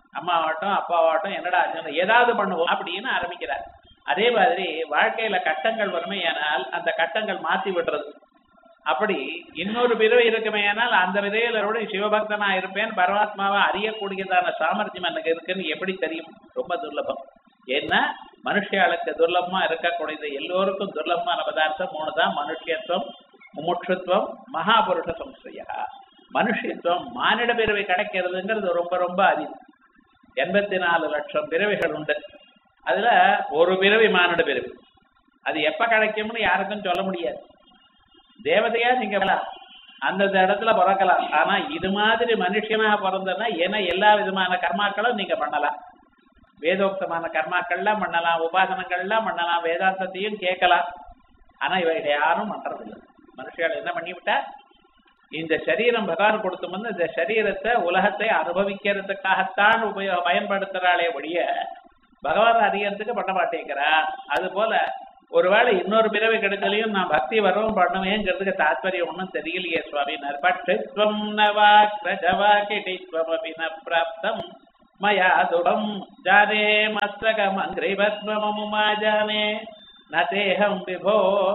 அம்மாவாகட்டும் அப்பாவாகட்டும் என்னடா ஆச்சுன்னு ஏதாவது பண்ணுவோம் அப்படின்னு ஆரம்பிக்கிறார் அதே மாதிரி வாழ்க்கையில கட்டங்கள் வறுமையானால் அந்த கட்டங்கள் மாத்தி விடுறது அப்படி இன்னொரு பிறவி இருக்குமேயானால் அந்த விதையிலோட சிவபக்தனா இருப்பேன் பரமாத்மாவை அறியக்கூடியதான சாமர்த்தியம் எனக்கு இருக்குன்னு எப்படி தெரியும் ரொம்ப துர்லபம் ஏன்னா மனுஷியாளுக்கு துர்லபமா இருக்கக்கூடியது எல்லோருக்கும் துர்லபமான பதார்த்தம் மூணு தான் மனுஷியத்துவம் முமுட்சுத்துவம் மகாபுருஷ சம்சயா மனுஷத்துவம் மானிட பிறவி கிடைக்கிறதுங்கிறது ரொம்ப ரொம்ப அரிது எண்பத்தி நாலு லட்சம் பிறவிகள் உண்டு அதுல ஒரு பிறவி மானிட பிறவி அது எப்ப கிடைக்கும்னு யாருக்கும் சொல்ல முடியாது தேவதையா நீங்க வரலாம் அந்தந்த இடத்துல பிறக்கலாம் ஆனா இது மாதிரி மனுஷனா பிறந்தனா ஏன்னா எல்லா விதமான கர்மாக்களும் நீங்க பண்ணலாம் வேதோக்தமான கர்மாக்கள்லாம் பண்ணலாம் உபாசனங்கள்லாம் பண்ணலாம் வேதாந்தத்தையும் கேட்கலாம் ஆனா இவைகளை யாரும் பண்றதில்லை மனுஷர்கள் என்ன பண்ணிவிட்டா இந்த சரீரம் பகவான் கொடுத்து வந்து இந்த சரீரத்தை உலகத்தை அனுபவிக்கிறதுக்காகத்தான் உபயோ பயன்படுத்துறாளே ஒழிய பகவான் அறியறதுக்கு பண்ண மாட்டேங்கிறா அது போல ஒருவேளை இன்னொரு பிறவி கிடைச்சலையும் நான் பக்தி வரவும் பண்ணுவேங்கிறதுக்கு தாத்பரியம் ஒன்றும் தெரியலையே சுவாமினர் பட்சித்வம் நவா கிரஜவா கிட்டித்வம் அபி ந பிராப்தம் மயா துடம் ஜானே மஸ்தகம் அங்கிரிபத்மமுமா ஜானே ந தேகம் விபோ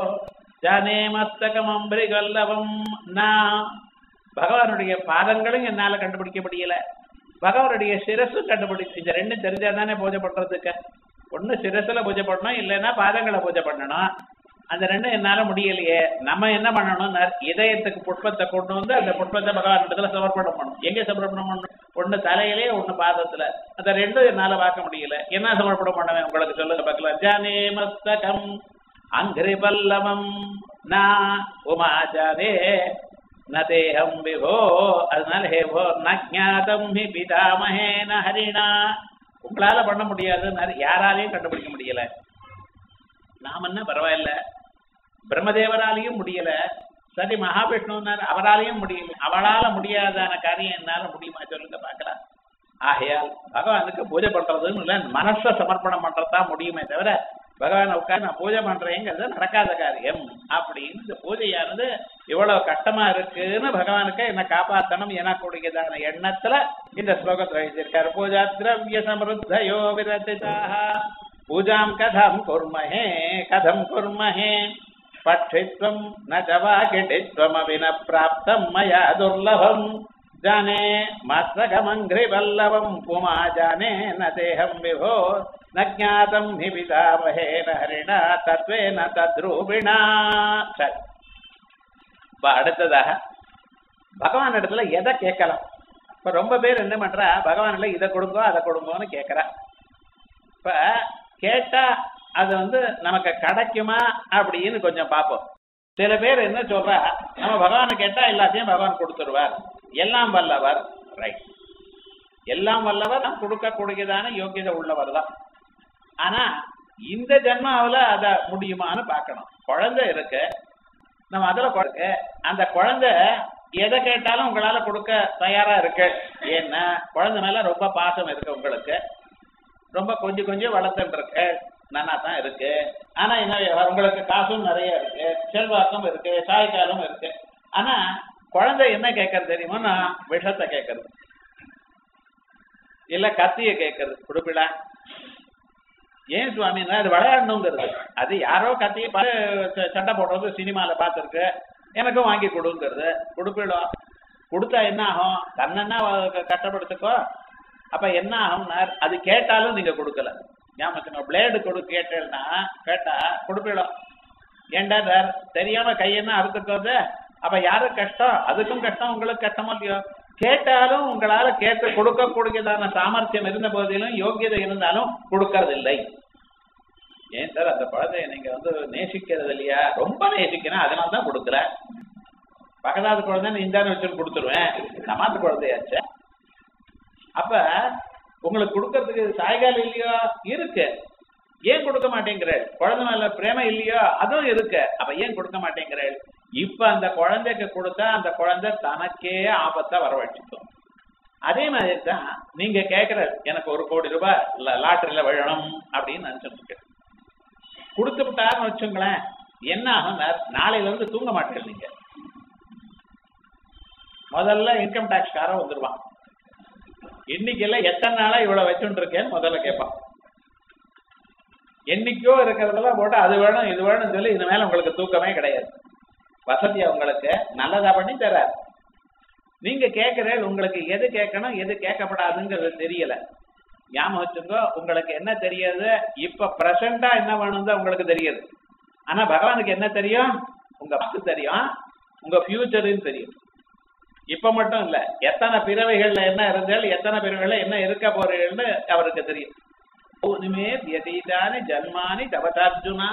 ஜானே மஸ்தகம் அம்பிரிகல்லவம் நா பகவானுடைய பாதங்களும் என்னால கண்டுபிடிக்க முடியல பகவானுடைய சிரசும் கண்டுபிடிச்சு இந்த ரெண்டும் தெரிஞ்சா தானே பூஜை பண்றதுக்கு ஒண்ணு சிரசுல பூஜை பண்ணணும் இல்லைன்னா பாதங்களை பூஜை பண்ணணும் அந்த ரெண்டும் என்னால முடியலையே நம்ம என்ன பண்ணணும் இதயத்துக்கு புஷ்பத்தை கொண்டு வந்து அந்த புஷ்பத்தை பகவான் இடத்துல சமர்ப்பணம் பண்ணணும் எங்க சமர்ப்பணம் பண்ணணும் ஒண்ணு தலையிலே ஒண்ணு பாதத்துல அந்த ரெண்டும் என்னால பார்க்க முடியல என்ன சமர்ப்பணம் பண்ணுவேன் உங்களுக்கு சொல்லுங்க பார்க்கலாம் ஜானே மஸ்தகம் அங்கிரி பல்லவம் நா உமா ஜானே நதேகம் விபோ அதனால ஹே போ நஜாதம் ஹி பிதாமஹே ந ஹரிணா உங்களால பண்ண முடியாது யாராலையும் கண்டுபிடிக்க முடியல நாம என்ன பரவாயில்ல பிரம்மதேவராலையும் முடியல சரி மகாவிஷ்ணுனார் அவராலையும் முடியல அவளால முடியாதான காரியம் என்னால முடியுமா சொல்லுங்க பார்க்கலாம் ஆகையால் பகவானுக்கு பூஜை பண்றதுன்னு இல்ல மனச சமர்ப்பணம் பண்றதுதான் முடியுமே தவிர பகவானை உட்கார்ந்து நான் பூஜை பண்றேங்கிறது நடக்காத காரியம் அப்படின்னு இந்த பூஜையானது இவ்வளவு கஷ்டமா இருக்குன்னு பகவானுக்கு என்ன காப்பாத்தணும் எனக்கூடியதான எண்ணத்துல இந்த ஸ்லோகத்தை எழுதியிருக்காரு பூஜா திரவிய சமருத்தயோ விரதிதாக பூஜாம் கதம் குர்மஹே கதம் குர்மஹே பட்சித்வம் ந ஜவாகிட்டித்வமபி ந பிராப்தம் மயா துர்லபம் जाने मात्रकमङ्घ्रिवल्लभम् पुमा जाने न देहम् विभो न ज्ञातम् हि पितामहे न हरिणा तत्त्वेन तद्रूपिणा சரி இப்ப அடுத்ததாக பகவான் இடத்துல எதை கேட்கலாம் இப்ப ரொம்ப பேர் என்ன பண்றா பகவான்ல இதை கொடுங்கோ அதை கொடுங்கோன்னு கேட்கறா இப்ப கேட்டா அது வந்து நமக்கு கிடைக்குமா அப்படின்னு கொஞ்சம் பார்ப்போம் சில பேர் என்ன சொல்றா நம்ம பகவானை கேட்டா எல்லாத்தையும் பகவான் கொடுத்துருவார் எல்லாம் வல்லவர் ரைட் எல்லாம் வல்லவர் நாம் கொடுக்கக்கூடியதான யோக்கியதை உள்ளவர் தான் ஆனா இந்த ஜென்மாவில் அத முடியுமான்னு பார்க்கணும் குழந்தை இருக்கு நம்ம அதுல கொடுக்க அந்த குழந்தை எதை கேட்டாலும் உங்களால கொடுக்க தயாரா இருக்கு ஏன்னா குழந்தை மேல ரொம்ப பாசம் இருக்கு உங்களுக்கு ரொம்ப கொஞ்சம் கொஞ்சம் வளர்த்துட்டு இருக்கு நல்லா தான் இருக்கு ஆனா என்ன உங்களுக்கு காசும் நிறைய இருக்கு செல்வாக்கும் இருக்கு சாய்க்காலும் இருக்கு ஆனா குழந்தை என்ன கேட்கறது தெரியுமா நான் விஷத்தை கேட்கறது இல்ல கத்திய கேட்கறது கொடுப்பிடா ஏன் சுவாமின்னா அது விளையாடணுங்கிறது அது யாரோ கத்திய பார்த்து சண்டை போடுறது சினிமால பார்த்துருக்கு எனக்கும் வாங்கி கொடுங்கிறது கொடுப்பிடும் கொடுத்தா என்ன ஆகும் தன்னா கஷ்டப்படுத்துக்கோ அப்ப என்ன ஆகும்னா அது கேட்டாலும் நீங்க கொடுக்கல ஞாபகம் பிளேடு கொடு கேட்டேன்னா கேட்டா கொடுப்பிடும் ஏண்டா சார் தெரியாம கையென்ன அறுத்துக்கோது அப்ப யாரு கஷ்டம் அதுக்கும் கஷ்டம் உங்களுக்கு கஷ்டமா இல்லையோ கேட்டாலும் உங்களால கேட்டு கொடுக்கக்கூடியதான சாமர்த்தியம் இருந்த போதிலும் யோகியதை இருந்தாலும் கொடுக்கறது இல்லை ஏன் சார் அந்த குழந்தைய நீங்க வந்து நேசிக்கிறது இல்லையா ரொம்ப நேசிக்கிறேன் அதனால தான் கொடுக்குற பக்கத்தாது குழந்தை இந்தான்னு வச்சுட்டு கொடுத்துருவேன் சமாத்து குழந்தையாச்சு அப்ப உங்களுக்கு கொடுக்கறதுக்கு சாய்கால் இல்லையோ இருக்கு ஏன் கொடுக்க மாட்டேங்கிறேள் குழந்தை மேல பிரேம இல்லையோ அதுவும் இருக்கு அப்ப ஏன் கொடுக்க மாட்டேங்கிறேள் இப்ப அந்த குழந்தைக்கு கொடுத்தா அந்த குழந்தை தனக்கே ஆபத்தா வரவழைச்சிக்கும் அதே மாதிரி தான் நீங்க கேட்கிற எனக்கு ஒரு கோடி ரூபாய் லாட்டரியில விழணும் அப்படின்னு நினைச்சிட்டு கொடுத்து விட்டாருன்னு வச்சுங்களேன் என்ன ஆகும் நாளையில இருந்து தூங்க மாட்டேன் நீங்க முதல்ல இன்கம் டாக்ஸ் காரன் வந்துருவான் இன்னைக்கெல்லாம் எத்தனை நாளா இவ்வளவு வச்சுட்டு இருக்கேன்னு முதல்ல கேட்பான் என்னைக்கோ இருக்கிறதெல்லாம் போட்டு அது வேணும் இது வேணும் சொல்லி இது மேல உங்களுக்கு தூக்கமே கிடையாது வசதியா உங்களுக்கு நல்லதா பண்ணி தரார் நீங்க கேட்கிறேன் உங்களுக்கு எது கேட்கணும் எது கேட்கப்படாதுங்கிறது தெரியல ஞாபகம் வச்சுக்கோ உங்களுக்கு என்ன தெரியாது இப்ப பிரசண்டா என்ன வேணும் தான் உங்களுக்கு தெரியுது ஆனா பகவானுக்கு என்ன தெரியும் உங்க பத்து தெரியும் உங்க ஃபியூச்சர்னு தெரியும் இப்ப மட்டும் இல்ல எத்தனை பிறவைகள்ல என்ன இருந்தால் எத்தனை பிறவைகள்ல என்ன இருக்க போறீங்கன்னு அவருக்கு தெரியும் பூர்ணிமே வியதீதானி ஜன்மானி தவதார்ஜுனா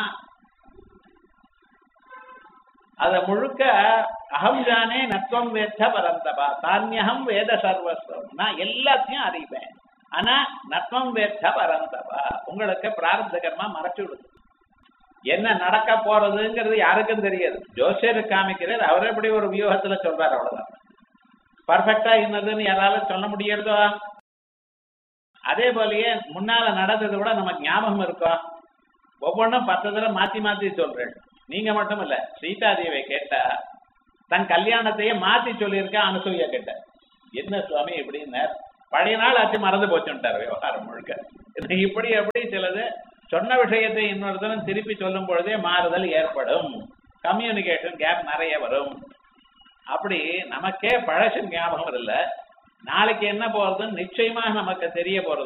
அத முழுக்க அகம் ஜானே நத்வம் வேத்த பரந்தபா தானியகம் வேத சர்வஸ்வம் நான் எல்லாத்தையும் அறிவேன் ஆனா நத்வம் வேத்த பரந்தபா உங்களுக்கு பிராரப்த கர்மா மறைச்சு விடுது என்ன நடக்க போறதுங்கிறது யாருக்கும் தெரியாது ஜோசியருக்கு காமிக்கிறார் அவர் எப்படி ஒரு வியூகத்துல சொல்றாரு அவ்வளவுதான் பர்ஃபெக்டா என்னதுன்னு யாராலும் சொல்ல முடியறதோ அதே போலயே முன்னால நடந்ததை விட நமக்கு ஞாபகம் இருக்கும் ஒவ்வொன்றும் பத்து தடவை மாத்தி மாத்தி சொல்றேன் நீங்க மட்டும் இல்ல சீதாதேவியை கேட்டா தன் கல்யாணத்தையே மாத்தி சொல்லியிருக்க அனுசூயா கேட்ட என்ன சுவாமி இப்படின்னார் பழைய நாள் ஆச்சு மறந்து போச்சுட்டார் விவகாரம் முழுக்க இது இப்படி எப்படி சிலது சொன்ன விஷயத்தை இன்னொருத்தரும் திருப்பி சொல்லும் பொழுதே மாறுதல் ஏற்படும் கம்யூனிகேஷன் கேப் நிறைய வரும் அப்படி நமக்கே பழசு ஞாபகம் இல்லை நாளைக்கு என்ன போறதுன்னு நிச்சயமா நமக்கு தெரிய போறது